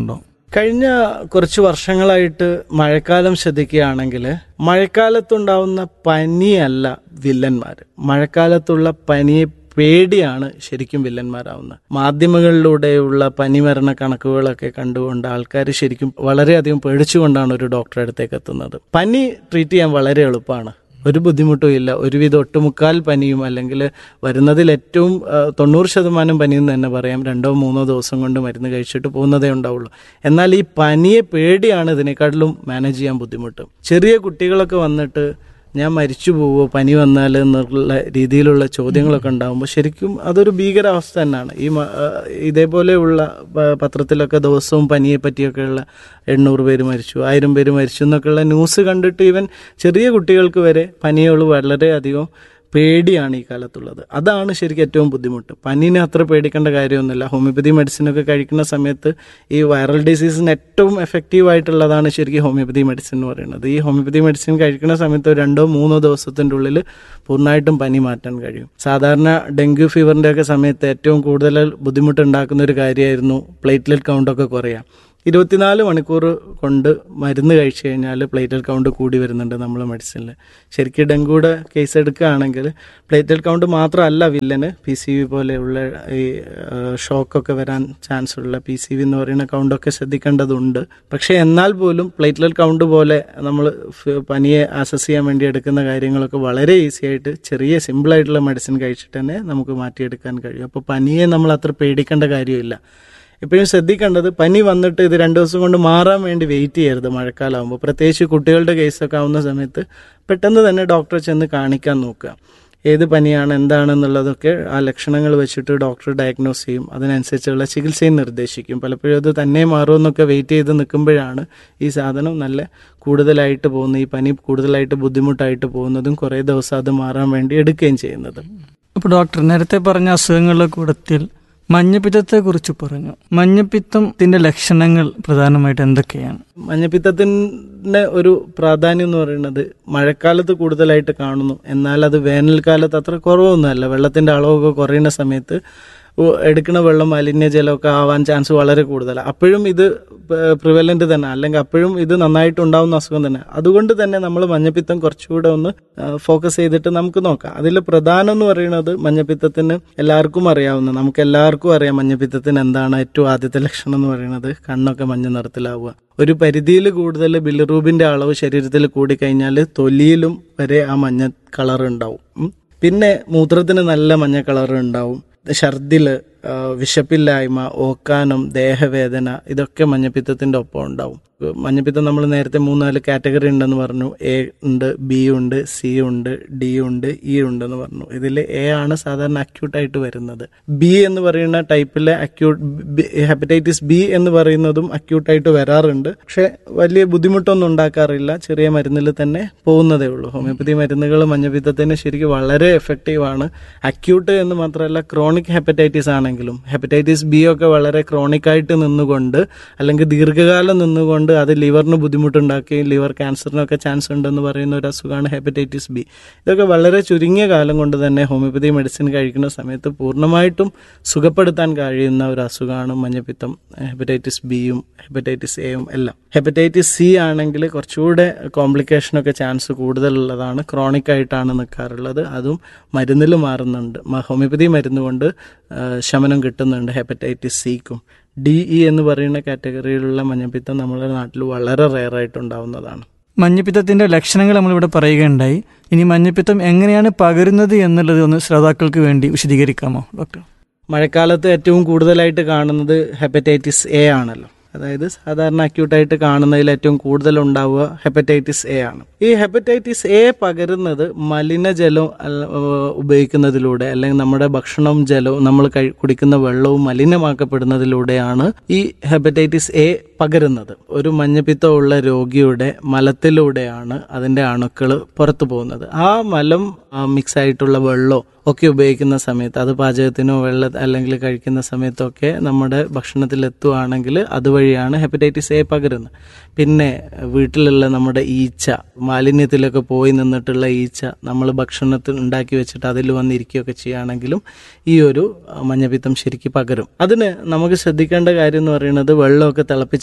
Speaker 4: കഴിഞ്ഞ കുറച്ച് വർഷങ്ങളായിട്ട് മഴക്കാലം ശ്രദ്ധിക്കുകയാണെങ്കിൽ മഴക്കാലത്തുണ്ടാവുന്ന പനിയല്ല വില്ലന്മാർ മഴക്കാലത്തുള്ള പനിയെ പേടിയാണ് ശരിക്കും വില്ലന്മാരാവുന്നത് മാധ്യമങ്ങളിലൂടെയുള്ള പനി മരണ കണക്കുകളൊക്കെ കണ്ടുകൊണ്ട് ആൾക്കാർ ശരിക്കും വളരെയധികം പേടിച്ചുകൊണ്ടാണ് ഒരു ഡോക്ടറെ അടുത്തേക്ക് എത്തുന്നത് പനി ട്രീറ്റ് ചെയ്യാൻ വളരെ എളുപ്പമാണ് ഒരു ബുദ്ധിമുട്ടും ഇല്ല ഒരുവിധം ഒട്ടുമുക്കാൽ പനിയും അല്ലെങ്കിൽ വരുന്നതിൽ ഏറ്റവും ആ, തൊണ്ണൂറ് ശതമാനം പനിയും തന്നെ പറയാം രണ്ടോ മൂന്നോ ദിവസം കൊണ്ട് മരുന്ന് കഴിച്ചിട്ട് പോകുന്നതേ ഉണ്ടാവുള്ളൂ എന്നാൽ ഈ പനിയെ പേടിയാണ് ഇതിനെക്കാട്ടിലും മാനേജ് ചെയ്യാൻ ബുദ്ധിമുട്ട് ചെറിയ കുട്ടികളൊക്കെ വന്നിട്ട് ഞാൻ മരിച്ചു പോവോ പനി വന്നാൽ എന്നുള്ള രീതിയിലുള്ള ചോദ്യങ്ങളൊക്കെ ഉണ്ടാകുമ്പോൾ ശരിക്കും അതൊരു ഭീകരാവസ്ഥ തന്നെയാണ് ഈ മ- ആ, ഇതേപോലെയുള്ള പ- പത്രത്തിലൊക്കെ ദിവസവും പനിയെ പറ്റിയൊക്കെയുള്ള എണ്ണൂറ് പേര് മരിച്ചു ആയിരം പേര് മരിച്ചു എന്നൊക്കെയുള്ള ന്യൂസ് കണ്ടിട്ട് ഈവൻ ചെറിയ കുട്ടികൾക്ക് വരെ പനികൾ വളരെയധികം പേടിയാണ് ഈ കാലത്തുള്ളത് അതാണ് ശരിക്കും ഏറ്റവും ബുദ്ധിമുട്ട് പനീനെ അത്ര പേടിക്കേണ്ട കാര്യമൊന്നുമില്ല ഹോമിയോപ്പതി മെഡിസിനൊക്കെ കഴിക്കുന്ന സമയത്ത് ഈ വൈറൽ ഡിസീസിന് ഏറ്റവും എഫക്റ്റീവ് ആയിട്ടുള്ളതാണ് ശരിക്കും ഹോമിയോപ്പതി മെഡിസിൻ എന്ന് പറയുന്നത് ഈ ഹോമിയോപ്പതി മെഡിസിൻ കഴിക്കുന്ന സമയത്ത് ഒരു രണ്ടോ മൂന്നോ ദിവസത്തിൻ്റെ ഉള്ളിൽ പൂർണ്ണമായിട്ടും പനി മാറ്റാൻ കഴിയും സാധാരണ ഡെങ്കു ഫീവറിൻ്റെ ഒക്കെ സമയത്ത് ഏറ്റവും കൂടുതൽ ബുദ്ധിമുട്ടുണ്ടാക്കുന്ന ഒരു കാര്യമായിരുന്നു പ്ലേറ്റ്ലെറ്റ് കൗണ്ടൊക്കെ കുറയാം ഇരുപത്തിനാല് മണിക്കൂർ കൊണ്ട് മരുന്ന് കഴിച്ചു കഴിഞ്ഞാൽ പ്ലേറ്റൽ കൗണ്ട് കൂടി വരുന്നുണ്ട് നമ്മൾ മെഡിസിനിൽ ശരിക്കും ഡെങ്കുയുടെ കേസ് എടുക്കുകയാണെങ്കിൽ പ്ലേറ്റൽ കൗണ്ട് മാത്രമല്ല വില്ലന് പി സി വി പോലെയുള്ള ഈ ഷോക്കൊക്കെ വരാൻ ചാൻസ് ഉള്ള പി സി വി എന്ന് പറയുന്ന കൗണ്ടൊക്കെ ശ്രദ്ധിക്കേണ്ടതുണ്ട് പക്ഷേ എന്നാൽ പോലും പ്ലേറ്റ്ലെറ്റ് കൗണ്ട് പോലെ നമ്മൾ പനിയെ അസസ് ചെയ്യാൻ വേണ്ടി എടുക്കുന്ന കാര്യങ്ങളൊക്കെ വളരെ ഈസി ആയിട്ട് ചെറിയ സിമ്പിളായിട്ടുള്ള മെഡിസിൻ കഴിച്ചിട്ട് തന്നെ നമുക്ക് മാറ്റിയെടുക്കാൻ കഴിയും അപ്പോൾ പനിയെ നമ്മൾ അത്ര പേടിക്കേണ്ട കാര്യമില്ല എപ്പോഴും ശ്രദ്ധിക്കേണ്ടത് പനി വന്നിട്ട് ഇത് രണ്ട് ദിവസം കൊണ്ട് മാറാൻ വേണ്ടി വെയിറ്റ് ചെയ്യരുത് മഴക്കാലമാകുമ്പോൾ പ്രത്യേകിച്ച് കുട്ടികളുടെ കേസൊക്കെ ആവുന്ന സമയത്ത് പെട്ടെന്ന് തന്നെ ഡോക്ടറെ ചെന്ന് കാണിക്കാൻ നോക്കുക ഏത് പനിയാണ് എന്താണെന്നുള്ളതൊക്കെ ആ ലക്ഷണങ്ങൾ വെച്ചിട്ട് ഡോക്ടർ ഡയഗ്നോസ് ചെയ്യും അതിനനുസരിച്ചുള്ള ചികിത്സയും നിർദ്ദേശിക്കും പലപ്പോഴും അത് തന്നെ മാറുമെന്നൊക്കെ വെയിറ്റ് ചെയ്ത് നിൽക്കുമ്പോഴാണ് ഈ സാധനം നല്ല കൂടുതലായിട്ട് പോകുന്ന ഈ പനി കൂടുതലായിട്ട് ബുദ്ധിമുട്ടായിട്ട് പോകുന്നതും കുറേ ദിവസം അത് മാറാൻ വേണ്ടി എടുക്കുകയും ചെയ്യുന്നത്
Speaker 3: അപ്പോൾ ഡോക്ടർ നേരത്തെ പറഞ്ഞ അസുഖങ്ങളുടെ കൂട്ടത്തിൽ മഞ്ഞപ്പിത്തത്തെ കുറിച്ച് പറഞ്ഞു മഞ്ഞപ്പിത്തത്തിന്റെ ലക്ഷണങ്ങൾ പ്രധാനമായിട്ട് എന്തൊക്കെയാണ്
Speaker 4: മഞ്ഞപ്പിത്തത്തിന് ഒരു പ്രാധാന്യം എന്ന് പറയുന്നത് മഴക്കാലത്ത് കൂടുതലായിട്ട് കാണുന്നു എന്നാൽ അത് വേനൽക്കാലത്ത് അത്ര കുറവൊന്നുമല്ല വെള്ളത്തിന്റെ അളവൊക്കെ കുറയുന്ന സമയത്ത് ഉ- എടുക്കുന്ന വെള്ളം മലിനജലമൊക്കെ ആവാൻ ചാൻസ് വളരെ കൂടുതലാണ് അപ്പോഴും ഇത് പ്രിവലന്റ് തന്നെ അല്ലെങ്കിൽ അപ്പോഴും ഇത് നന്നായിട്ട് ഉണ്ടാവുന്ന അസുഖം തന്നെ അതുകൊണ്ട് തന്നെ നമ്മൾ മഞ്ഞപ്പിത്തം കുറച്ചുകൂടെ ഒന്ന് ഫോക്കസ് ചെയ്തിട്ട് നമുക്ക് നോക്കാം അതിൽ പ്രധാനം എന്ന് പറയുന്നത് മഞ്ഞപ്പിത്തത്തിന് എല്ലാവർക്കും അറിയാവുന്ന നമുക്ക് എല്ലാവർക്കും അറിയാം മഞ്ഞപ്പിത്തത്തിന് എന്താണ് ഏറ്റവും ആദ്യത്തെ ലക്ഷണം എന്ന് പറയുന്നത് കണ്ണൊക്കെ മഞ്ഞ നിറത്തിലാവുക ഒരു പരിധിയിൽ കൂടുതൽ ബിലിറൂബിന്റെ അളവ് ശരീരത്തിൽ കൂടിക്കഴിഞ്ഞാൽ തൊലിയിലും വരെ ആ മഞ്ഞ കളർ ഉണ്ടാവും ഉം. പിന്നെ മൂത്രത്തിന് നല്ല മഞ്ഞ കളർ ഉണ്ടാവും ഛർദില് ആ, വിശപ്പില്ലായ്മ ഓക്കാനം ദേഹവേദന ഇതൊക്കെ മഞ്ഞപ്പിത്തത്തിന്റെ ഒപ്പം ഉണ്ടാവും മഞ്ഞപ്പിത്തം നമ്മൾ നേരത്തെ മൂന്നാല് കാറ്റഗറി ഉണ്ടെന്ന് പറഞ്ഞു എ ഉണ്ട് ബി ഉണ്ട് സി ഉണ്ട് ഡി ഉണ്ട് ഇ ഉണ്ടെന്ന് പറഞ്ഞു ഇതിൽ എ ആണ് സാധാരണ അക്യൂട്ടായിട്ട് വരുന്നത് ബി എന്ന് പറയുന്ന ടൈപ്പിലെ അക്യൂട്ട് ഹെപ്പറ്റൈറ്റിസ് ബി എന്ന് പറയുന്നതും അക്യൂട്ടായിട്ട് വരാറുണ്ട് പക്ഷെ വലിയ ബുദ്ധിമുട്ടൊന്നും ഉണ്ടാക്കാറില്ല ചെറിയ മരുന്നിൽ തന്നെ പോകുന്നതേ ഉള്ളൂ ഹോമിയോപ്പതി മരുന്നുകൾ മഞ്ഞപ്പിത്തത്തിന് ശരിക്കും വളരെ എഫക്റ്റീവ് ആണ് അക്യൂട്ട് എന്ന് മാത്രമല്ല ക്രോണിക് ഹെപ്പറ്റൈറ്റിസ് ആണെങ്കിലും ഹെപ്പറ്റൈറ്റിസ് ബി ഒക്കെ വളരെ ക്രോണിക് ആയിട്ട് നിന്നുകൊണ്ട് അല്ലെങ്കിൽ ദീർഘകാലം നിന്നുകൊണ്ട് അത് ലിവറിന് ബുദ്ധിമുട്ടുണ്ടാക്കുകയും ലിവർ ക്യാൻസറിനൊക്കെ ചാൻസ് ഉണ്ടെന്ന് പറയുന്ന ഒരു അസുഖമാണ് ഹെപ്പറ്റൈറ്റിസ് ബി ഇതൊക്കെ വളരെ ചുരുങ്ങിയ കാലം കൊണ്ട് തന്നെ ഹോമിയോപ്പതി മെഡിസിൻ കഴിക്കുന്ന സമയത്ത് പൂർണ്ണമായിട്ടും സുഖപ്പെടുത്താൻ കഴിയുന്ന ഒരു അസുഖമാണ് മഞ്ഞപ്പിത്തം ഹെപ്പറ്റൈറ്റിസ് ബിയും ഹെപ്പറ്റൈറ്റിസ് എയും എല്ലാം ഹെപ്പറ്റൈറ്റിസ് സി ആണെങ്കിൽ കുറച്ചുകൂടെ കോംപ്ലിക്കേഷനൊക്കെ ചാൻസ് കൂടുതലുള്ളതാണ് ക്രോണിക് ആയിട്ടാണ് നിൽക്കാറുള്ളത് അതും മരുന്നിൽ മാറുന്നുണ്ട് മ- ഹോമിയോപ്പതി മരുന്ന് കൊണ്ട് ആ, ശമനം കിട്ടുന്നുണ്ട് ഹെപ്പറ്റൈറ്റിസ് സിക്കും ഡി ഇ എന്ന് പറയുന്ന കാറ്റഗറിയിലുള്ള മഞ്ഞപ്പിത്തം നമ്മുടെ നാട്ടിൽ വളരെ റെയർ ആയിട്ടുണ്ടാവുന്നതാണ്
Speaker 3: മഞ്ഞപ്പിത്തത്തിന്റെ ലക്ഷണങ്ങൾ നമ്മളിവിടെ പറയുകയുണ്ടായി ഇനി മഞ്ഞപ്പിത്തം എങ്ങനെയാണ് പകരുന്നത് എന്നുള്ളത് ഒന്ന് ശ്രോതാക്കൾക്ക് വേണ്ടി വിശദീകരിക്കാമോ ഡോക്ടർ
Speaker 4: മഴക്കാലത്ത് ഏറ്റവും കൂടുതലായിട്ട് കാണുന്നത് ഹെപ്പറ്റൈറ്റിസ് എ ആണല്ലോ അതായത് സാധാരണ അക്യൂട്ടായിട്ട് കാണുന്നതിൽ ഏറ്റവും കൂടുതൽ ഉണ്ടാവുക ഹെപ്പറ്റൈറ്റിസ് എ ആണ് ഈ ഹെപ്പറ്റൈറ്റിസ് എ പകരുന്നത് മലിനജലം അല്ല- ഏഹ് ഉപയോഗിക്കുന്നതിലൂടെ അല്ലെങ്കിൽ നമ്മുടെ ഭക്ഷണവും ജലവും നമ്മൾ കഴി- കുടിക്കുന്ന വെള്ളവും മലിനമാക്കപ്പെടുന്നതിലൂടെയാണ് ഈ ഹെപ്പറ്റൈറ്റിസ് എ പകരുന്നത് ഒരു മഞ്ഞപ്പിത്തമുള്ള രോഗിയുടെ മലത്തിലൂടെയാണ് അതിന്റെ അണുക്കൾ പുറത്തു പോകുന്നത് ആ മലം മിക്സ് ആയിട്ടുള്ള വെള്ളമോ ഒക്കെ ഉപയോഗിക്കുന്ന സമയത്ത് അത് പാചകത്തിനോ വെള്ള അല്ലെങ്കിൽ കഴിക്കുന്ന സമയത്തൊക്കെ നമ്മുടെ ഭക്ഷണത്തിൽ എത്തുവാണെങ്കിൽ അതുവഴിയാണ് ഹെപ്പറ്റൈറ്റിസ് എ പകരുന്നത് പിന്നെ വീട്ടിലുള്ള നമ്മുടെ ഈച്ച മാലിന്യത്തിലൊക്കെ പോയി നിന്നിട്ടുള്ള ഈച്ച നമ്മൾ ഭക്ഷണത്തിൽ ഉണ്ടാക്കി വെച്ചിട്ട് അതിൽ വന്നിരിക്കുകയൊക്കെ ചെയ്യുകയാണെങ്കിലും ഈ ഒരു ആ, മഞ്ഞപ്പിത്തം ശരിക്കും പകരും അതിന് നമുക്ക് ശ്രദ്ധിക്കേണ്ട കാര്യം എന്ന് പറയുന്നത് വെള്ളമൊക്കെ തിളപ്പിച്ചാൽ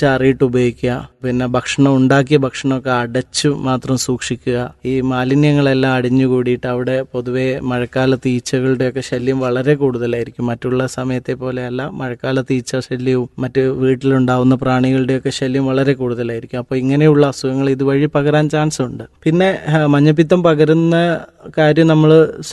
Speaker 4: തിളപ്പിച്ചാറിയിട്ട് ഉപയോഗിക്കുക പിന്നെ ഭക്ഷണം ഉണ്ടാക്കിയ ഭക്ഷണമൊക്കെ അടച്ചു മാത്രം സൂക്ഷിക്കുക ഈ മാലിന്യങ്ങളെല്ലാം അടിഞ്ഞുകൂടിയിട്ട് അവിടെ പൊതുവെ മഴക്കാലത്ത് ഈച്ചകളുടെയൊക്കെ ശല്യം വളരെ കൂടുതലായിരിക്കും മറ്റുള്ള സമയത്തെ പോലെയല്ല മഴക്കാലത്ത് ഈച്ച ശല്യവും മറ്റ് വീട്ടിലുണ്ടാവുന്ന പ്രാണികളുടെയൊക്കെ ശല്യം വളരെ കൂടുതലായിരിക്കും അപ്പോൾ ഇങ്ങനെയുള്ള അസുഖങ്ങൾ ഇതുവഴി പകരാൻ ചാൻസ് ഉണ്ട് പിന്നെ ആ, മഞ്ഞപ്പിത്തം പകരുന്ന കാര്യം നമ്മൾ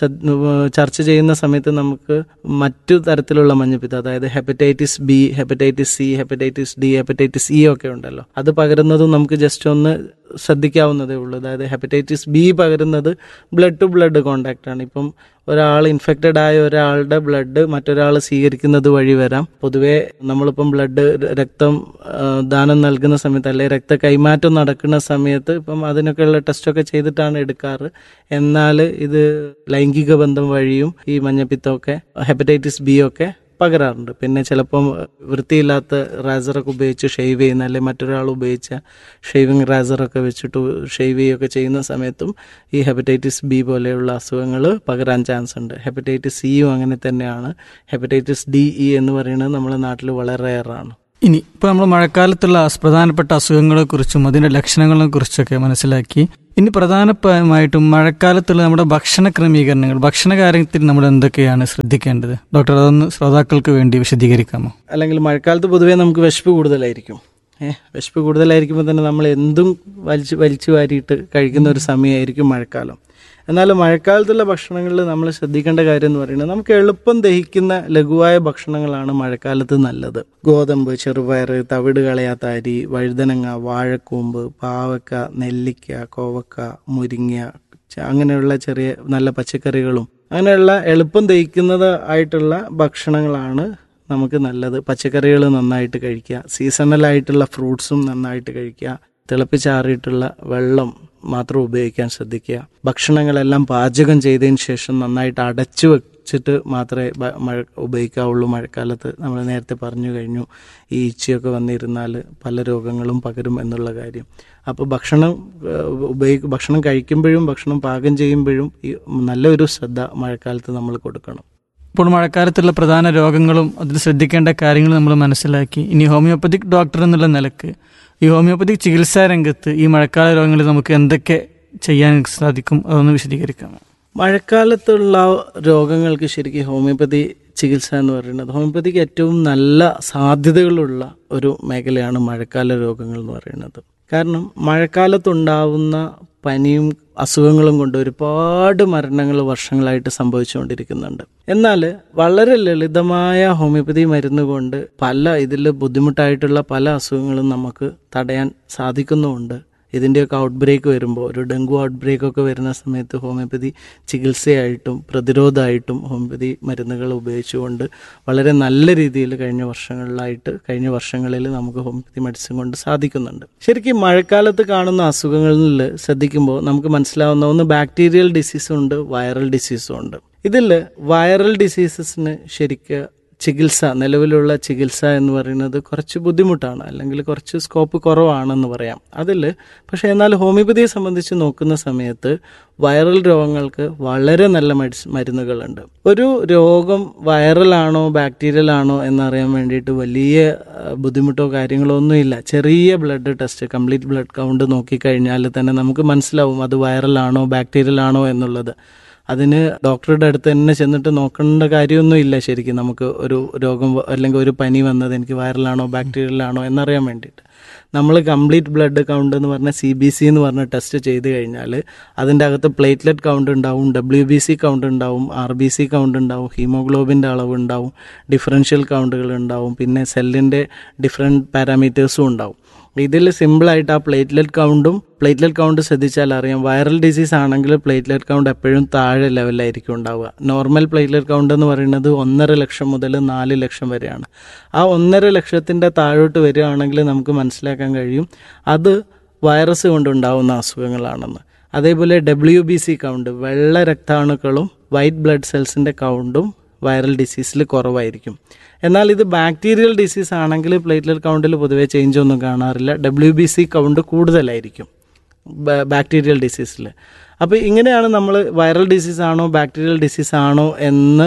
Speaker 4: ചർച്ച ചെയ്യുന്ന സമയത്ത് നമുക്ക് മറ്റു തരത്തിലുള്ള മഞ്ഞപ്പിത്തം അതായത് hepatitis B hepatitis C hepatitis D hepatitis E ഒക്കെ ഉണ്ടല്ലോ അത് പകരുന്നതും നമുക്ക് ജസ്റ്റ് ഒന്ന് ശ്രദ്ധിക്കാവുന്നതേ ഉള്ളൂ അതായത് ഹെപ്പറ്റൈറ്റിസ് ബി പകരുന്നത് ബ്ലഡ് ടു ബ്ലഡ് കോണ്ടാക്ട് ആണ് ഇപ്പം ഒരാൾ ഇൻഫെക്റ്റഡ് ആയ ഒരാളുടെ ബ്ലഡ് മറ്റൊരാൾ സ്വീകരിക്കുന്നത് വഴി വരാം പൊതുവേ നമ്മളിപ്പം ബ്ലഡ് രക്തം ആ, ദാനം നൽകുന്ന സമയത്ത് അല്ലെങ്കിൽ രക്ത കൈമാറ്റം നടക്കുന്ന സമയത്ത് ഇപ്പം അതിനൊക്കെയുള്ള ടെസ്റ്റൊക്കെ ചെയ്തിട്ടാണ് എടുക്കാറ് എന്നാൽ ഇത് ലൈംഗിക ബന്ധം വഴിയും ഈ മഞ്ഞപ്പിത്തമൊക്കെ ഹെപ്പറ്റൈറ്റിസ് ബി ഒക്കെ പകരാറുണ്ട് പിന്നെ ചിലപ്പം വൃത്തിയില്ലാത്ത റാസറൊക്കെ ഉപയോഗിച്ച് ഷെയ്വ് ചെയ്യുന്ന അല്ലെങ്കിൽ മറ്റൊരാൾ ഉപയോഗിച്ച ഷെയ്വിങ് റാസറൊക്കെ വെച്ചിട്ട് ഷെയ്വ് ചെയ്യുകയൊക്കെ ചെയ്യുന്ന സമയത്തും ഈ ഹെപ്പറ്റൈറ്റിസ് ബി പോലെയുള്ള അസുഖങ്ങൾ പകരാൻ ചാൻസ് ഉണ്ട് ഹെപ്പറ്റൈറ്റിസ് സിയും അങ്ങനെ തന്നെയാണ് ഹെപ്പറ്റൈറ്റിസ് ഡി ഇ എന്ന് പറയുന്നത് നമ്മുടെ നാട്ടിൽ വളരെ റെയറാണ്
Speaker 3: ഇനി ഇപ്പോൾ നമ്മൾ മഴക്കാലത്തുള്ള പ്രധാനപ്പെട്ട അസുഖങ്ങളെക്കുറിച്ചും അതിൻ്റെ ലക്ഷണങ്ങളെ കുറിച്ചൊക്കെ മനസ്സിലാക്കി ഇനി പ്രധാനമായിട്ടും മഴക്കാലത്തുള്ള നമ്മുടെ ഭക്ഷണ ക്രമീകരണങ്ങൾ ഭക്ഷണ കാര്യത്തിൽ നമ്മൾ എന്തൊക്കെയാണ് ശ്രദ്ധിക്കേണ്ടത് ഡോക്ടർ അതൊന്ന് ശ്രോതാക്കൾക്ക് വേണ്ടി വിശദീകരിക്കാമോ
Speaker 4: അല്ലെങ്കിൽ മഴക്കാലത്ത് പൊതുവേ നമുക്ക് വിശപ്പ് കൂടുതലായിരിക്കും ഏഹ് വിശപ്പ് കൂടുതലായിരിക്കുമ്പോൾ തന്നെ നമ്മൾ എന്തും വലിച്ചു വലിച്ചു വാരിയിട്ട് കഴിക്കുന്ന ഒരു സമയമായിരിക്കും മഴക്കാലം എന്നാൽ മഴക്കാലത്തുള്ള ഭക്ഷണങ്ങളിൽ നമ്മൾ ശ്രദ്ധിക്കേണ്ട കാര്യം എന്ന് പറയുന്നത് നമുക്ക് എളുപ്പം ദഹിക്കുന്ന ലഘുവായ ഭക്ഷണങ്ങളാണ് മഴക്കാലത്ത് നല്ലത് ഗോതമ്പ് ചെറുപയർ തവിട് കളയാത്ത അരി വഴുതനങ്ങ വാഴക്കൂമ്പ് പാവക്ക നെല്ലിക്ക കോവക്ക മുരിങ്ങ ച- അങ്ങനെയുള്ള ചെറിയ നല്ല പച്ചക്കറികളും അങ്ങനെയുള്ള എളുപ്പം ദഹിക്കുന്നത് ആയിട്ടുള്ള ഭക്ഷണങ്ങളാണ് നമുക്ക് നല്ലത് പച്ചക്കറികൾ നന്നായിട്ട് കഴിക്കുക സീസണലായിട്ടുള്ള ഫ്രൂട്ട്സും നന്നായിട്ട് കഴിക്കുക തിളപ്പിച്ചാറിയിട്ടുള്ള വെള്ളം മാത്രം ഉപയോഗിക്കാൻ ശ്രദ്ധിക്കുക ഭക്ഷണങ്ങളെല്ലാം പാചകം ചെയ്തതിന് ശേഷം നന്നായിട്ട് അടച്ചു വെച്ചിട്ട് മാത്രമേ ബ- മഴ ഉപയോഗിക്കാവുള്ളൂ മഴക്കാലത്ത് നമ്മൾ നേരത്തെ പറഞ്ഞു കഴിഞ്ഞു ഈ ഈച്ചയൊക്കെ വന്നിരുന്നാൽ പല രോഗങ്ങളും പകരും എന്നുള്ള കാര്യം അപ്പോൾ ഭക്ഷണം ഉപയോഗ ഭക്ഷണം കഴിക്കുമ്പോഴും ഭക്ഷണം പാകം ചെയ്യുമ്പോഴും ഈ നല്ലൊരു ശ്രദ്ധ മഴക്കാലത്ത് നമ്മൾ കൊടുക്കണം
Speaker 3: ഇപ്പോൾ മഴക്കാലത്തുള്ള പ്രധാന രോഗങ്ങളും അതിൽ ശ്രദ്ധിക്കേണ്ട കാര്യങ്ങൾ നമ്മൾ മനസ്സിലാക്കി ഇനി ഹോമിയോപ്പതിക് ഡോക്ടർ എന്നുള്ള നിലക്ക് ഈ ഹോമിയോപ്പതിക് ചികിത്സാ രംഗത്ത് ഈ മഴക്കാല രോഗങ്ങളിൽ നമുക്ക് എന്തൊക്കെ ചെയ്യാൻ സാധിക്കും അതൊന്ന് വിശദീകരിക്കാമോ
Speaker 4: മഴക്കാലത്തുള്ള രോഗങ്ങൾക്ക് ശരിക്കും ഹോമിയോപ്പതി ചികിത്സ എന്ന് പറയുന്നത് ഹോമിയോപ്പതിക്ക് ഏറ്റവും നല്ല സാധ്യതകളുള്ള ഒരു മേഖലയാണ് മഴക്കാല രോഗങ്ങൾ എന്ന് പറയുന്നത് കാരണം മഴക്കാലത്തുണ്ടാവുന്ന പനിയും അസുഖങ്ങളും കൊണ്ട് ഒരുപാട് മരണങ്ങൾ വർഷങ്ങളായിട്ട് സംഭവിച്ചുകൊണ്ടിരിക്കുന്നുണ്ട് എന്നാൽ വളരെ ലളിതമായ ഹോമിയോപ്പതി മരുന്ന് കൊണ്ട് പല ഇതിൽ ബുദ്ധിമുട്ടായിട്ടുള്ള പല അസുഖങ്ങളും നമുക്ക് തടയാൻ സാധിക്കുന്നുമുണ്ട് ഇതിൻ്റെയൊക്കെ ഔട്ട് ബ്രേക്ക് വരുമ്പോൾ ഒരു ഡെങ്കു ഔട്ട് ബ്രേക്ക് ഒക്കെ വരുന്ന സമയത്ത് ഹോമിയോപ്പതി ചികിത്സയായിട്ടും പ്രതിരോധമായിട്ടും ഹോമിയോപ്പതി മരുന്നുകൾ ഉപയോഗിച്ചുകൊണ്ട് വളരെ നല്ല രീതിയിൽ കഴിഞ്ഞ വർഷങ്ങളിലായിട്ട് കഴിഞ്ഞ വർഷങ്ങളിൽ നമുക്ക് ഹോമിയോപ്പതി മെഡിസിൻ കൊണ്ട് സാധിക്കുന്നുണ്ട് ശരിക്കും മഴക്കാലത്ത് കാണുന്ന അസുഖങ്ങളിൽ ശ്രദ്ധിക്കുമ്പോൾ നമുക്ക് മനസ്സിലാവുന്ന ഒന്ന് ബാക്ടീരിയൽ ഡിസീസും ഉണ്ട് വൈറൽ ഡിസീസും ഉണ്ട് ഇതിൽ വൈറൽ ഡിസീസസിന് ശരിക്ക് ചികിത്സ നിലവിലുള്ള ചികിത്സ എന്ന് പറയുന്നത് കുറച്ച് ബുദ്ധിമുട്ടാണ് അല്ലെങ്കിൽ കുറച്ച് സ്കോപ്പ് കുറവാണെന്ന് പറയാം അതിൽ പക്ഷേ എന്നാൽ ഹോമിയോപ്പതിയെ സംബന്ധിച്ച് നോക്കുന്ന സമയത്ത് വൈറൽ രോഗങ്ങൾക്ക് വളരെ നല്ല മെഡിസിൻ മരുന്നുകളുണ്ട് ഒരു രോഗം വൈറലാണോ ബാക്ടീരിയൽ ആണോ എന്നറിയാൻ വേണ്ടിയിട്ട് വലിയ ആ, ബുദ്ധിമുട്ടോ കാര്യങ്ങളോ ഒന്നുമില്ല ചെറിയ blood test complete blood count നോക്കിക്കഴിഞ്ഞാൽ തന്നെ നമുക്ക് മനസ്സിലാവും അത് വൈറലാണോ ബാക്ടീരിയൽ ആണോ എന്നുള്ളത് അതിന് ഡോക്ടറുടെ അടുത്ത് തന്നെ ചെന്നിട്ട് നോക്കേണ്ട കാര്യമൊന്നും ഇല്ല ശരിക്കും നമുക്ക് ഒരു രോഗം വ- അല്ലെങ്കിൽ ഒരു പനി വന്നത് എനിക്ക് വൈറലാണോ ബാക്ടീരിയലാണോ എന്നറിയാൻ വേണ്ടിയിട്ട് നമ്മൾ കംപ്ലീറ്റ് ബ്ലഡ് കൗണ്ട് എന്ന് പറഞ്ഞ സി ബി സി എന്ന് പറഞ്ഞ ടെസ്റ്റ് ചെയ്ത് കഴിഞ്ഞാൽ അതിൻ്റെ അകത്ത് പ്ലേറ്റ്ലെറ്റ് കൗണ്ട് ഉണ്ടാവും ഡബ്ല്യു ബി സി കൗണ്ട് ഉണ്ടാവും ആർ ബി സി കൗണ്ട് ഉണ്ടാവും ഹീമോഗ്ലോബിൻ്റെ അളവ് ഉണ്ടാവും ഡിഫറൻഷ്യൽ കൗണ്ടുകൾ ഉണ്ടാവും പിന്നെ സെല്ലിൻ്റെ ഡിഫറെൻറ്റ് പാരാമീറ്റേഴ്സും ഉണ്ടാവും ഇതിൽ സിമ്പിളായിട്ട് ആ പ്ലേറ്റ്ലെറ്റ് കൗണ്ടും പ്ലേറ്റ്ലെറ്റ് കൗണ്ട് ശ്രദ്ധിച്ചാൽ അറിയാം വൈറൽ ഡിസീസ് ആണെങ്കിൽ പ്ലേറ്റ്ലെറ്റ് കൗണ്ട് എപ്പോഴും താഴെ ലെവലിലായിരിക്കും ഉണ്ടാവുക നോർമൽ പ്ലേറ്റ്ലെറ്റ് കൗണ്ട് എന്ന് പറയുന്നത് ഒന്നര ലക്ഷം മുതൽ നാല് ലക്ഷം വരെയാണ് ആ ഒന്നര ലക്ഷത്തിൻ്റെ താഴോട്ട് വരികയാണെങ്കിൽ നമുക്ക് മനസ്സിലാക്കാൻ കഴിയും അത് വൈറസ് കൊണ്ടുണ്ടാവുന്ന അസുഖങ്ങളാണെന്ന് അതേപോലെ ഡബ്ല്യു ബി സി കൗണ്ട് വെള്ള രക്താണുക്കളും വൈറ്റ് ബ്ലഡ് സെൽസിൻ്റെ കൗണ്ടും വൈറൽ ഡിസീസിൽ കുറവായിരിക്കും എന്നാൽ ഇത് ബാക്ടീരിയൽ ഡിസീസ് ആണെങ്കിൽ പ്ലേറ്റ്ലെറ്റ് കൗണ്ടിൽ പൊതുവേ ചേഞ്ച് ഒന്നും കാണാറില്ല ഡബ്ല്യു ബി സി കൗണ്ട് കൂടുതലായിരിക്കും ബാ- ബാക്ടീരിയൽ ഡിസീസിൽ അപ്പോൾ ഇങ്ങനെയാണ് നമ്മൾ വൈറൽ ഡിസീസ് ആണോ ബാക്ടീരിയൽ ഡിസീസ് ആണോ എന്ന്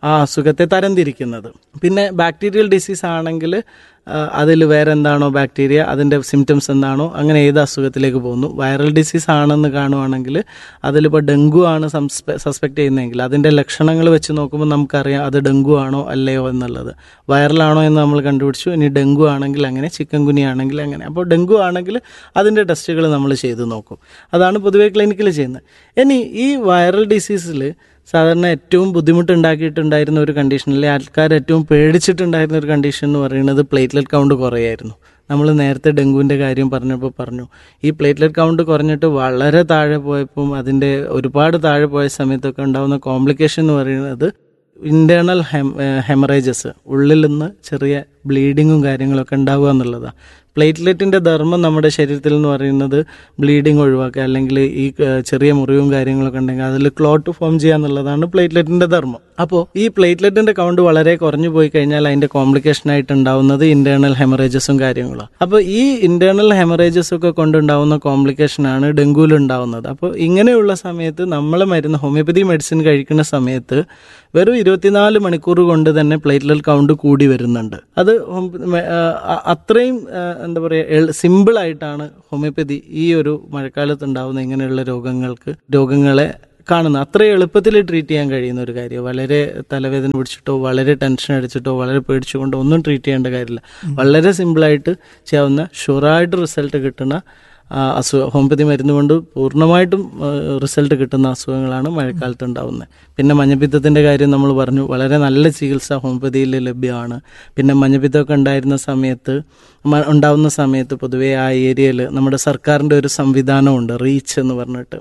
Speaker 4: ആ അസുഖത്തെ തരംതിരിക്കുന്നത് പിന്നെ ബാക്ടീരിയൽ ഡിസീസ് ആണെങ്കിൽ അതിൽ വേറെ എന്താണോ ബാക്ടീരിയ അതിൻ്റെ സിംറ്റംസ് എന്താണോ അങ്ങനെ ഏത് അസുഖത്തിലേക്ക് പോകുന്നു വൈറൽ ഡിസീസ് ആണെന്ന് കാണുവാണെങ്കിൽ അതിലിപ്പോൾ ഡെങ്കു ആണ് സസ്പെക്ട് ചെയ്യുന്നതെങ്കിൽ അതിൻ്റെ ലക്ഷണങ്ങൾ വെച്ച് നോക്കുമ്പോൾ നമുക്കറിയാം അത് ഡെങ്കു ആണോ അല്ലയോ എന്നുള്ളത് വൈറലാണോ എന്ന് നമ്മൾ കണ്ടുപിടിച്ചു ഇനി ഡെങ്കു ആണെങ്കിൽ അങ്ങനെ ചിക്കൻ കുനി ആണെങ്കിൽ അങ്ങനെ അപ്പോൾ ഡെങ്കു ആണെങ്കിൽ അതിൻ്റെ ടെസ്റ്റുകൾ നമ്മൾ ചെയ്ത് നോക്കും അതാണ് പൊതുവേ ക്ലിനിക്കിൽ ചെയ്യുന്നത് ഇനി ഈ വൈറൽ ഡിസീസിൽ സാധാരണ ഏറ്റവും ബുദ്ധിമുട്ടുണ്ടാക്കിയിട്ടുണ്ടായിരുന്ന ഒരു കണ്ടീഷനിൽ ആൾക്കാർ ഏറ്റവും പേടിച്ചിട്ടുണ്ടായിരുന്ന ഒരു കണ്ടീഷൻ എന്ന് പറയുന്നത് പ്ലേറ്റ്ലെറ്റ് കൗണ്ട് കുറയായിരുന്നു നമ്മൾ നേരത്തെ ഡെങ്കുവിൻ്റെ കാര്യം പറഞ്ഞപ്പോൾ പറഞ്ഞു ഈ പ്ലേറ്റ്ലെറ്റ് കൗണ്ട് കുറഞ്ഞിട്ട് വളരെ താഴെ പോയപ്പം അതിൻ്റെ ഒരുപാട് താഴെ പോയ സമയത്തൊക്കെ ഉണ്ടാകുന്ന കോംപ്ലിക്കേഷൻ എന്ന് പറയുന്നത് ഇൻറ്റേർണൽ ഹെം ഹെമറേജസ് ഉള്ളിൽ നിന്ന് ചെറിയ ബ്ലീഡിങ്ങും കാര്യങ്ങളൊക്കെ ഉണ്ടാവുക എന്നുള്ളതാണ് പ്ലേറ്റ്ലെറ്റിൻ്റെ ധർമ്മം നമ്മുടെ ശരീരത്തിൽ എന്ന് പറയുന്നത് ബ്ലീഡിങ് ഒഴിവാക്കുക അല്ലെങ്കിൽ ഈ ഏഹ്, ചെറിയ മുറിവും കാര്യങ്ങളൊക്കെ ഉണ്ടെങ്കിൽ അതിൽ ക്ലോട്ട് ഫോം ചെയ്യുക എന്നുള്ളതാണ് പ്ലേറ്റ്ലെറ്റിൻ്റെ ധർമ്മം അപ്പോൾ ഈ പ്ലേറ്റ്ലെറ്റിൻ്റെ കൗണ്ട് വളരെ കുറഞ്ഞു പോയി കഴിഞ്ഞാൽ അതിൻ്റെ കോംപ്ലിക്കേഷൻ ആയിട്ട് ഉണ്ടാവുന്നത് ഇന്റേണൽ ഹെമറേജസും കാര്യങ്ങളും അപ്പോൾ ഈ ഇന്റേണൽ ഹെമറേജസ് ഒക്കെ കൊണ്ടുണ്ടാവുന്ന കോംപ്ലിക്കേഷൻ ആണ് ഡെങ്കുവിൽ ഉണ്ടാവുന്നത് അപ്പോൾ ഇങ്ങനെയുള്ള സമയത്ത് നമ്മൾ മരുന്ന് ഹോമിയോപ്പതി മെഡിസിൻ കഴിക്കുന്ന സമയത്ത് വെറും ഇരുപത്തിനാല് മണിക്കൂർ കൊണ്ട് തന്നെ പ്ലേറ്റ്ലെറ്റ് കൗണ്ട് കൂടി വരുന്നുണ്ട് അത് ഹോം- മെ- ആ, അ- അത്രയും ആ, എന്താ പറയുക സിമ്പിൾ ആയിട്ടാണ് ഹോമിയോപ്പതി ഈ ഒരു മഴക്കാലത്ത് ഉണ്ടാവുന്ന ഇങ്ങനെയുള്ള രോഗങ്ങൾക്ക് രോഗങ്ങളെ കാണുന്നത് അത്രയും എളുപ്പത്തിൽ ട്രീറ്റ് ചെയ്യാൻ കഴിയുന്ന ഒരു കാര്യം വളരെ തലവേദന പിടിച്ചിട്ടോ വളരെ ടെൻഷൻ അടിച്ചിട്ടോ വളരെ പേടിച്ചുകൊണ്ടോ ഒന്നും ട്രീറ്റ് ചെയ്യേണ്ട കാര്യമില്ല വളരെ സിമ്പിളായിട്ട് ചെയ്യാവുന്ന ഷുവറായിട്ട് റിസൾട്ട് കിട്ടുന്ന ആ, അസുഖ ഹോമിയോപ്പതി മരുന്ന് കൊണ്ട് പൂർണ്ണമായിട്ടും റിസൾട്ട് കിട്ടുന്ന അസുഖങ്ങളാണ് മഴക്കാലത്ത് ഉണ്ടാവുന്നത് പിന്നെ മഞ്ഞപ്പിത്തത്തിൻ്റെ കാര്യം നമ്മൾ പറഞ്ഞു വളരെ നല്ല ചികിത്സ ഹോമിയോപ്പതിയിൽ ലഭ്യമാണ് പിന്നെ മഞ്ഞപ്പിത്തമൊക്കെ ഉണ്ടായിരുന്ന സമയത്ത് മ- ഉണ്ടാവുന്ന സമയത്ത് പൊതുവേ ആ ഏരിയയിൽ നമ്മുടെ സർക്കാരിൻ്റെ ഒരു സംവിധാനമുണ്ട് റീച്ച് എന്ന് പറഞ്ഞിട്ട്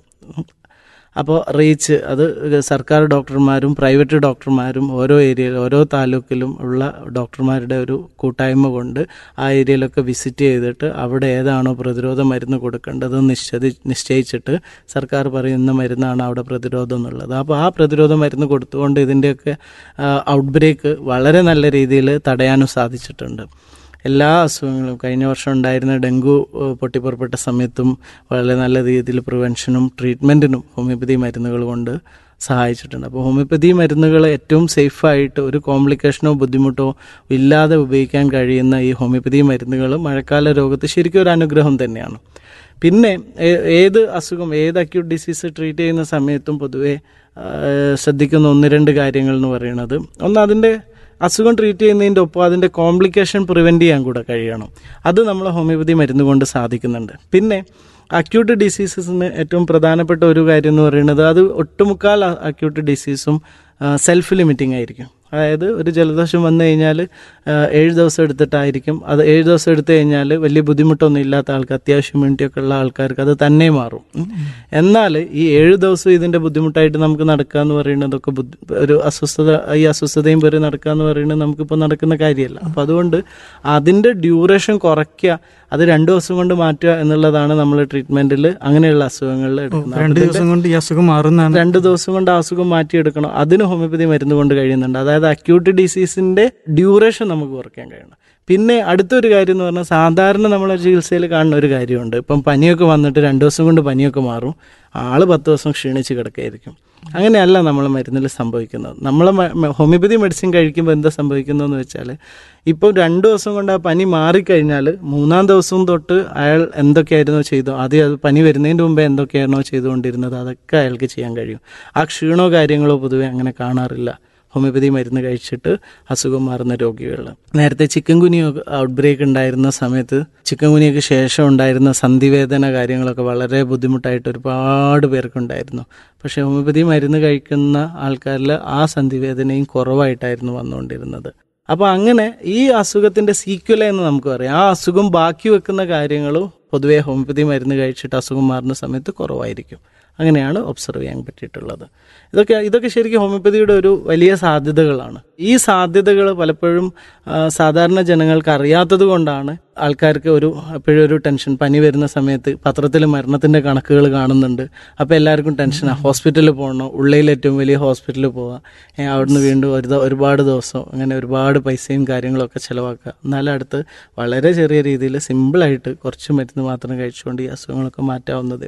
Speaker 4: അപ്പോൾ റീച്ച് അത് സർക്കാർ ഡോക്ടർമാരും പ്രൈവറ്റ് ഡോക്ടർമാരും ഓരോ ഏരിയയിൽ ഓരോ താലൂക്കിലും ഉള്ള ഡോക്ടർമാരുടെ ഒരു കൂട്ടായ്മ കൊണ്ട് ആ ഏരിയയിലൊക്കെ വിസിറ്റ് ചെയ്തിട്ട് അവിടെ ഏതാണോ പ്രതിരോധ മരുന്ന് കൊടുക്കേണ്ടത് നിശ്ചയി നിശ്ചയിച്ചിട്ട് സർക്കാർ പറയുന്ന മരുന്നാണ് അവിടെ പ്രതിരോധം എന്നുള്ളത് അപ്പോൾ ആ പ്രതിരോധ മരുന്ന് കൊടുത്തുകൊണ്ട് ഇതിൻ്റെയൊക്കെ ഔട്ട് ബ്രേക്ക് വളരെ നല്ല രീതിയിൽ തടയാനും സാധിച്ചിട്ടുണ്ട് എല്ലാ അസുഖങ്ങളും കഴിഞ്ഞ വർഷം ഉണ്ടായിരുന്ന ഡെങ്കു ഏഹ്, പൊട്ടിപ്പുറപ്പെട്ട സമയത്തും വളരെ നല്ല രീതിയിൽ പ്രിവെൻഷനും ട്രീറ്റ്മെൻറ്റിനും ഹോമിയോപ്പതി മരുന്നുകൾ കൊണ്ട് സഹായിച്ചിട്ടുണ്ട് അപ്പോൾ ഹോമിയോപ്പതി മരുന്നുകൾ ഏറ്റവും സേഫായിട്ട് ഒരു കോംപ്ലിക്കേഷനോ ബുദ്ധിമുട്ടോ ഇല്ലാതെ ഉപയോഗിക്കാൻ കഴിയുന്ന ഈ ഹോമിയോപ്പതി മരുന്നുകൾ മഴക്കാല രോഗത്ത് ശരിക്കും ഒരു അനുഗ്രഹം തന്നെയാണ് പിന്നെ ഏ- ഏത് അസുഖം ഏത് അക്യൂട്ട് ഡിസീസ് ട്രീറ്റ് ചെയ്യുന്ന സമയത്തും പൊതുവേ ആ, ശ്രദ്ധിക്കുന്ന ഒന്ന് രണ്ട് കാര്യങ്ങൾ എന്ന് പറയുന്നത് ഒന്ന് അതിൻ്റെ അസുഖം ട്രീറ്റ് ചെയ്യുന്നതിൻ്റെ ഒപ്പം അതിൻ്റെ കോംപ്ലിക്കേഷൻ പ്രിവെൻറ്റ് ചെയ്യാൻ കൂടെ കഴിയണം അത് നമ്മൾ ഹോമിയോപ്പതി മരുന്ന് കൊണ്ട് സാധിക്കുന്നുണ്ട് പിന്നെ അക്യൂട്ട് ഡിസീസസിന് ഏറ്റവും പ്രധാനപ്പെട്ട ഒരു കാര്യം എന്ന് പറയുന്നത് അത് ഒട്ടുമുക്കാൽ അക്യൂട്ട് ഡിസീസും സെൽഫ് ലിമിറ്റിംഗ് ആയിരിക്കും അതായത് ഒരു ജലദോഷം വന്നു കഴിഞ്ഞാൽ ഏഴ് ദിവസം എടുത്തിട്ടായിരിക്കും അത് ഏഴ് ദിവസം എടുത്തു കഴിഞ്ഞാൽ വലിയ ബുദ്ധിമുട്ടൊന്നും ഇല്ലാത്ത ആൾക്ക് അത്യാവശ്യം immunity ഒക്കെ ഉള്ള ആൾക്കാർക്ക് അത് തന്നെ മാറും ഉം. എന്നാൽ ഈ ഏഴ് ദിവസം ഇതിൻ്റെ ബുദ്ധിമുട്ടായിട്ട് നമുക്ക് നടക്കുക എന്ന് പറയുന്നതൊക്കെ ബുദ്ധി ഒരു അസ്വസ്ഥത ഈ അസ്വസ്ഥതയും പേര് നടക്കുക എന്ന് പറയുന്നത് നമുക്കിപ്പോൾ നടക്കുന്ന കാര്യമല്ല അപ്പം അതുകൊണ്ട് അതിൻ്റെ ഡ്യൂറേഷൻ കുറയ്ക്കുക അത് രണ്ട് ദിവസം കൊണ്ട് മാറ്റുക എന്നുള്ളതാണ് നമ്മൾ ട്രീറ്റ്മെൻറ്റിൽ അങ്ങനെയുള്ള അസുഖങ്ങളിൽ എടുക്കുന്നത്
Speaker 3: രണ്ട്
Speaker 4: അപ്പൊ
Speaker 3: ദിവസം കൊണ്ട് ഈ അസുഖം മാറുന്നതാണ്
Speaker 4: രണ്ട് ദിവസം കൊണ്ട് ആ അസുഖം മാറ്റിയെടുക്കണം അതിന് ഹോമിയോപ്പതി മരുന്ന് കൊണ്ട് കഴിയുന്നുണ്ട് അതായത് അക്യൂട്ട് ഡിസീസിന്റെ ഡ്യൂറേഷൻ നമുക്ക് കുറയ്ക്കാൻ കഴിയണം പിന്നെ അടുത്തൊരു കാര്യം എന്ന് പറഞ്ഞാൽ സാധാരണ നമ്മളെ ചികിത്സയിൽ കാണുന്ന ഒരു കാര്യമുണ്ട് ഇപ്പം പനിയൊക്കെ വന്നിട്ട് രണ്ട് ദിവസം കൊണ്ട് പനിയൊക്കെ മാറും ആള് പത്ത് ദിവസം ക്ഷീണിച്ച് കിടക്കായിരിക്കും അങ്ങനെയല്ല നമ്മൾ മരുന്നിൽ സംഭവിക്കുന്നത് നമ്മൾ ഹോമിയോപ്പതി മെഡിസിൻ കഴിക്കുമ്പോൾ എന്താ സംഭവിക്കുന്നതെന്ന് വെച്ചാൽ ഇപ്പോൾ രണ്ട് ദിവസം കൊണ്ട് ആ പനി മാറിക്കഴിഞ്ഞാൽ മൂന്നാം ദിവസം തൊട്ട് അയാൾ എന്തൊക്കെയായിരുന്നോ ചെയ്തോ ആദ്യം അത് പനി വരുന്നതിന് മുമ്പേ എന്തൊക്കെയായിരുന്നോ ചെയ്തുകൊണ്ടിരുന്നത് അതൊക്കെ അയാൾക്ക് ചെയ്യാൻ കഴിയും ആ ക്ഷീണോ കാര്യങ്ങളോ പൊതുവെ അങ്ങനെ കാണാറില്ല ഹോമിയോപ്പതി മരുന്ന് കഴിച്ചിട്ട് അസുഖം മാറുന്ന രോഗികളിൽ നേരത്തെ ചിക്കൻ കുനിയോ ഔട്ട് ബ്രേക്ക് ഉണ്ടായിരുന്ന സമയത്ത് ചിക്കൻ കുനിയക്ക് ശേഷം ഉണ്ടായിരുന്ന സന്ധിവേദന കാര്യങ്ങളൊക്കെ വളരെ ബുദ്ധിമുട്ടായിട്ട് ഒരുപാട് പേർക്കുണ്ടായിരുന്നു പക്ഷേ ഹോമിയോപ്പതി മരുന്ന് കഴിക്കുന്ന ആൾക്കാരിൽ ആ സന്ധിവേദനയും കുറവായിട്ടായിരുന്നു വന്നുകൊണ്ടിരുന്നത് അപ്പോൾ അങ്ങനെ ഈ അസുഖത്തിന്റെ സീക്വല എന്ന് നമുക്ക് പറയാം ആ അസുഖം ബാക്കി വെക്കുന്ന കാര്യങ്ങളും പൊതുവേ ഹോമിയോപ്പതി മരുന്ന് കഴിച്ചിട്ട് അസുഖം മാറുന്ന സമയത്ത് കുറവായിരിക്കും അങ്ങനെയാണ് ഒബ്സർവ് ചെയ്യാൻ പറ്റിയിട്ടുള്ളത് ഇതൊക്കെ ഇതൊക്കെ ശരിക്കും ഹോമിയോപ്പതിയുടെ ഒരു വലിയ സാധ്യതകളാണ് ഈ സാധ്യതകൾ പലപ്പോഴും ആ, സാധാരണ ജനങ്ങൾക്ക് അറിയാത്തത് കൊണ്ടാണ് ആൾക്കാർക്ക് ഒരു എപ്പോഴും ഒരു ടെൻഷൻ പനി വരുന്ന സമയത്ത് പത്രത്തിൽ മരണത്തിന്റെ കണക്കുകൾ കാണുന്നുണ്ട് അപ്പോൾ എല്ലാവർക്കും ടെൻഷനാണ് ഹോസ്പിറ്റലിൽ പോകണോ ഉള്ളിൽ ഏറ്റവും വലിയ ഹോസ്പിറ്റലിൽ പോവുക ഏ, അവിടുന്ന് വീണ്ടും ഒരു ദ- ഒരുപാട് ദിവസം അങ്ങനെ ഒരുപാട് പൈസയും കാര്യങ്ങളൊക്കെ ചിലവാക്കുക എന്നാലും അടുത്ത് വളരെ ചെറിയ രീതിയിൽ സിമ്പിളായിട്ട് കുറച്ച് മരുന്ന് മാത്രം കഴിച്ചുകൊണ്ട് ഈ അസുഖങ്ങളൊക്കെ മാറ്റാവുന്നതേ ഉള്ളൂ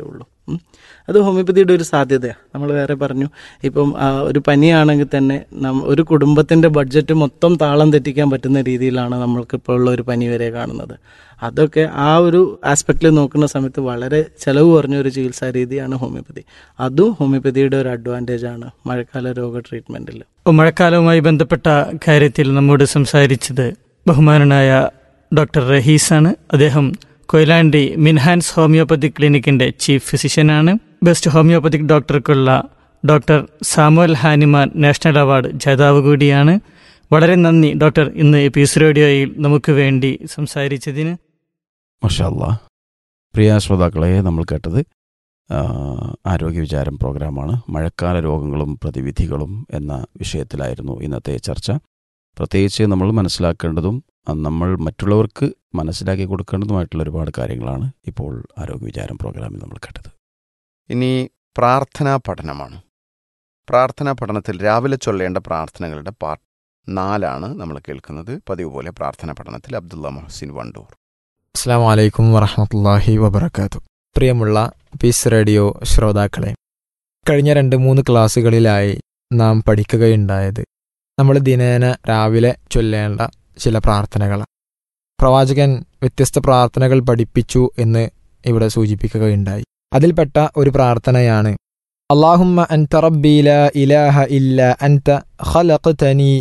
Speaker 4: ഉം. അത് ഹോമിയോപ്പതിയുടെ ഒരു സാധ്യതയാണ് നമ്മൾ വേറെ പറഞ്ഞു ഇപ്പം ആ, ഒരു പനിയാണെങ്കിൽ തന്നെ നം ഒരു കുടുംബത്തിൻ്റെ ബഡ്ജറ്റ് മൊത്തം താളം തെറ്റിക്കാൻ പറ്റുന്ന രീതിയിലാണ് നമ്മൾക്കിപ്പോൾ ഉള്ള ഒരു പനി വരെ കാണുന്നത് അതൊക്കെ ആ ഒരു ആസ്പെക്റ്റിൽ നോക്കുന്ന സമയത്ത് വളരെ ചിലവ് കുറഞ്ഞ ഒരു ചികിത്സാ രീതിയാണ് ഹോമിയോപ്പതി അതും ഹോമിയോപ്പതിയുടെ ഒരു അഡ്വാൻറ്റേജ് ആണ് മഴക്കാല രോഗ ട്രീറ്റ്മെൻറ്റിൽ
Speaker 3: അപ്പോൾ മഴക്കാലവുമായി ബന്ധപ്പെട്ട കാര്യത്തിൽ നമ്മോട് സംസാരിച്ചത് ബഹുമാനനായ ഡോക്ടർ റഹീസാണ് അദ്ദേഹം കൊയിലാണ്ടി മിൻഹാൻസ് ഹോമിയോപ്പതിക് ക്ലിനിക്കിന്റെ ചീഫ് ഫിസിഷ്യനാണ് ബെസ്റ്റ് ഹോമിയോപ്പതിക് ഡോക്ടർക്കുള്ള doctor Samuel Hahnemann national award ജേതാവ് കൂടിയാണ് വളരെ നന്ദി ഡോക്ടർ ഇന്ന് പീസ് റേഡിയോയിൽ നമുക്ക് വേണ്ടി സംസാരിച്ചതിന്
Speaker 1: മഷാല്ല പ്രിയ ശ്രോതാക്കളെ നമ്മൾ കേട്ടത് ആ, ആരോഗ്യ വിചാരം പ്രോഗ്രാമാണ് മഴക്കാല രോഗങ്ങളും പ്രതിവിധികളും എന്ന വിഷയത്തിലായിരുന്നു ഇന്നത്തെ ചർച്ച പ്രത്യേകിച്ച് നമ്മൾ മനസ്സിലാക്കേണ്ടതും ആ, നമ്മൾ മറ്റുള്ളവർക്ക് മനസ്സിലാക്കി കൊടുക്കേണ്ടതുമായിട്ടുള്ള ഒരുപാട് കാര്യങ്ങളാണ് ഇപ്പോൾ ആരോഗ്യ വിചാരം പ്രോഗ്രാമിൽ നമ്മൾ കേട്ടത്
Speaker 2: ഇനി പ്രാർത്ഥനാ പഠനമാണ് പ്രാർത്ഥനാ പഠനത്തിൽ രാവിലെ ചൊല്ലേണ്ട പ്രാർത്ഥനകളുടെ പാർട്ട് നാലാണ് നമ്മൾ കേൾക്കുന്നത് പതിവ് പോലെ പ്രാർത്ഥനാ പഠനത്തിൽ അബ്ദുള്ള മൊഹസിൻ വണ്ടൂർ
Speaker 5: അസ്സാം വലൈക്കും വറഹമത്തല്ലാഹി വബർക്കാത്തു പ്രിയമുള്ള പീസ് റേഡിയോ ശ്രോതാക്കളെ കഴിഞ്ഞ രണ്ട് മൂന്ന് ക്ലാസ്സുകളിലായി നാം പഠിക്കുകയുണ്ടായത് നമ്മൾ ദിനേന രാവിലെ ചൊല്ലേണ്ട ചില പ്രാർത്ഥനകളാണ് പ്രവാചകൻ വ്യത്യസ്ത പ്രാർത്ഥനകൾ പഠിപ്പിച്ചു എന്ന് ഇവിടെ സൂചിപ്പിക്കുകയുണ്ടായി അതിൽപ്പെട്ട ഒരു പ്രാർത്ഥനയാണ് അള്ളാഹുമ്മ അൻത റബ്ബി ലാ ഇലാഹ ഇല്ല അൻത ഖലഖ്തനി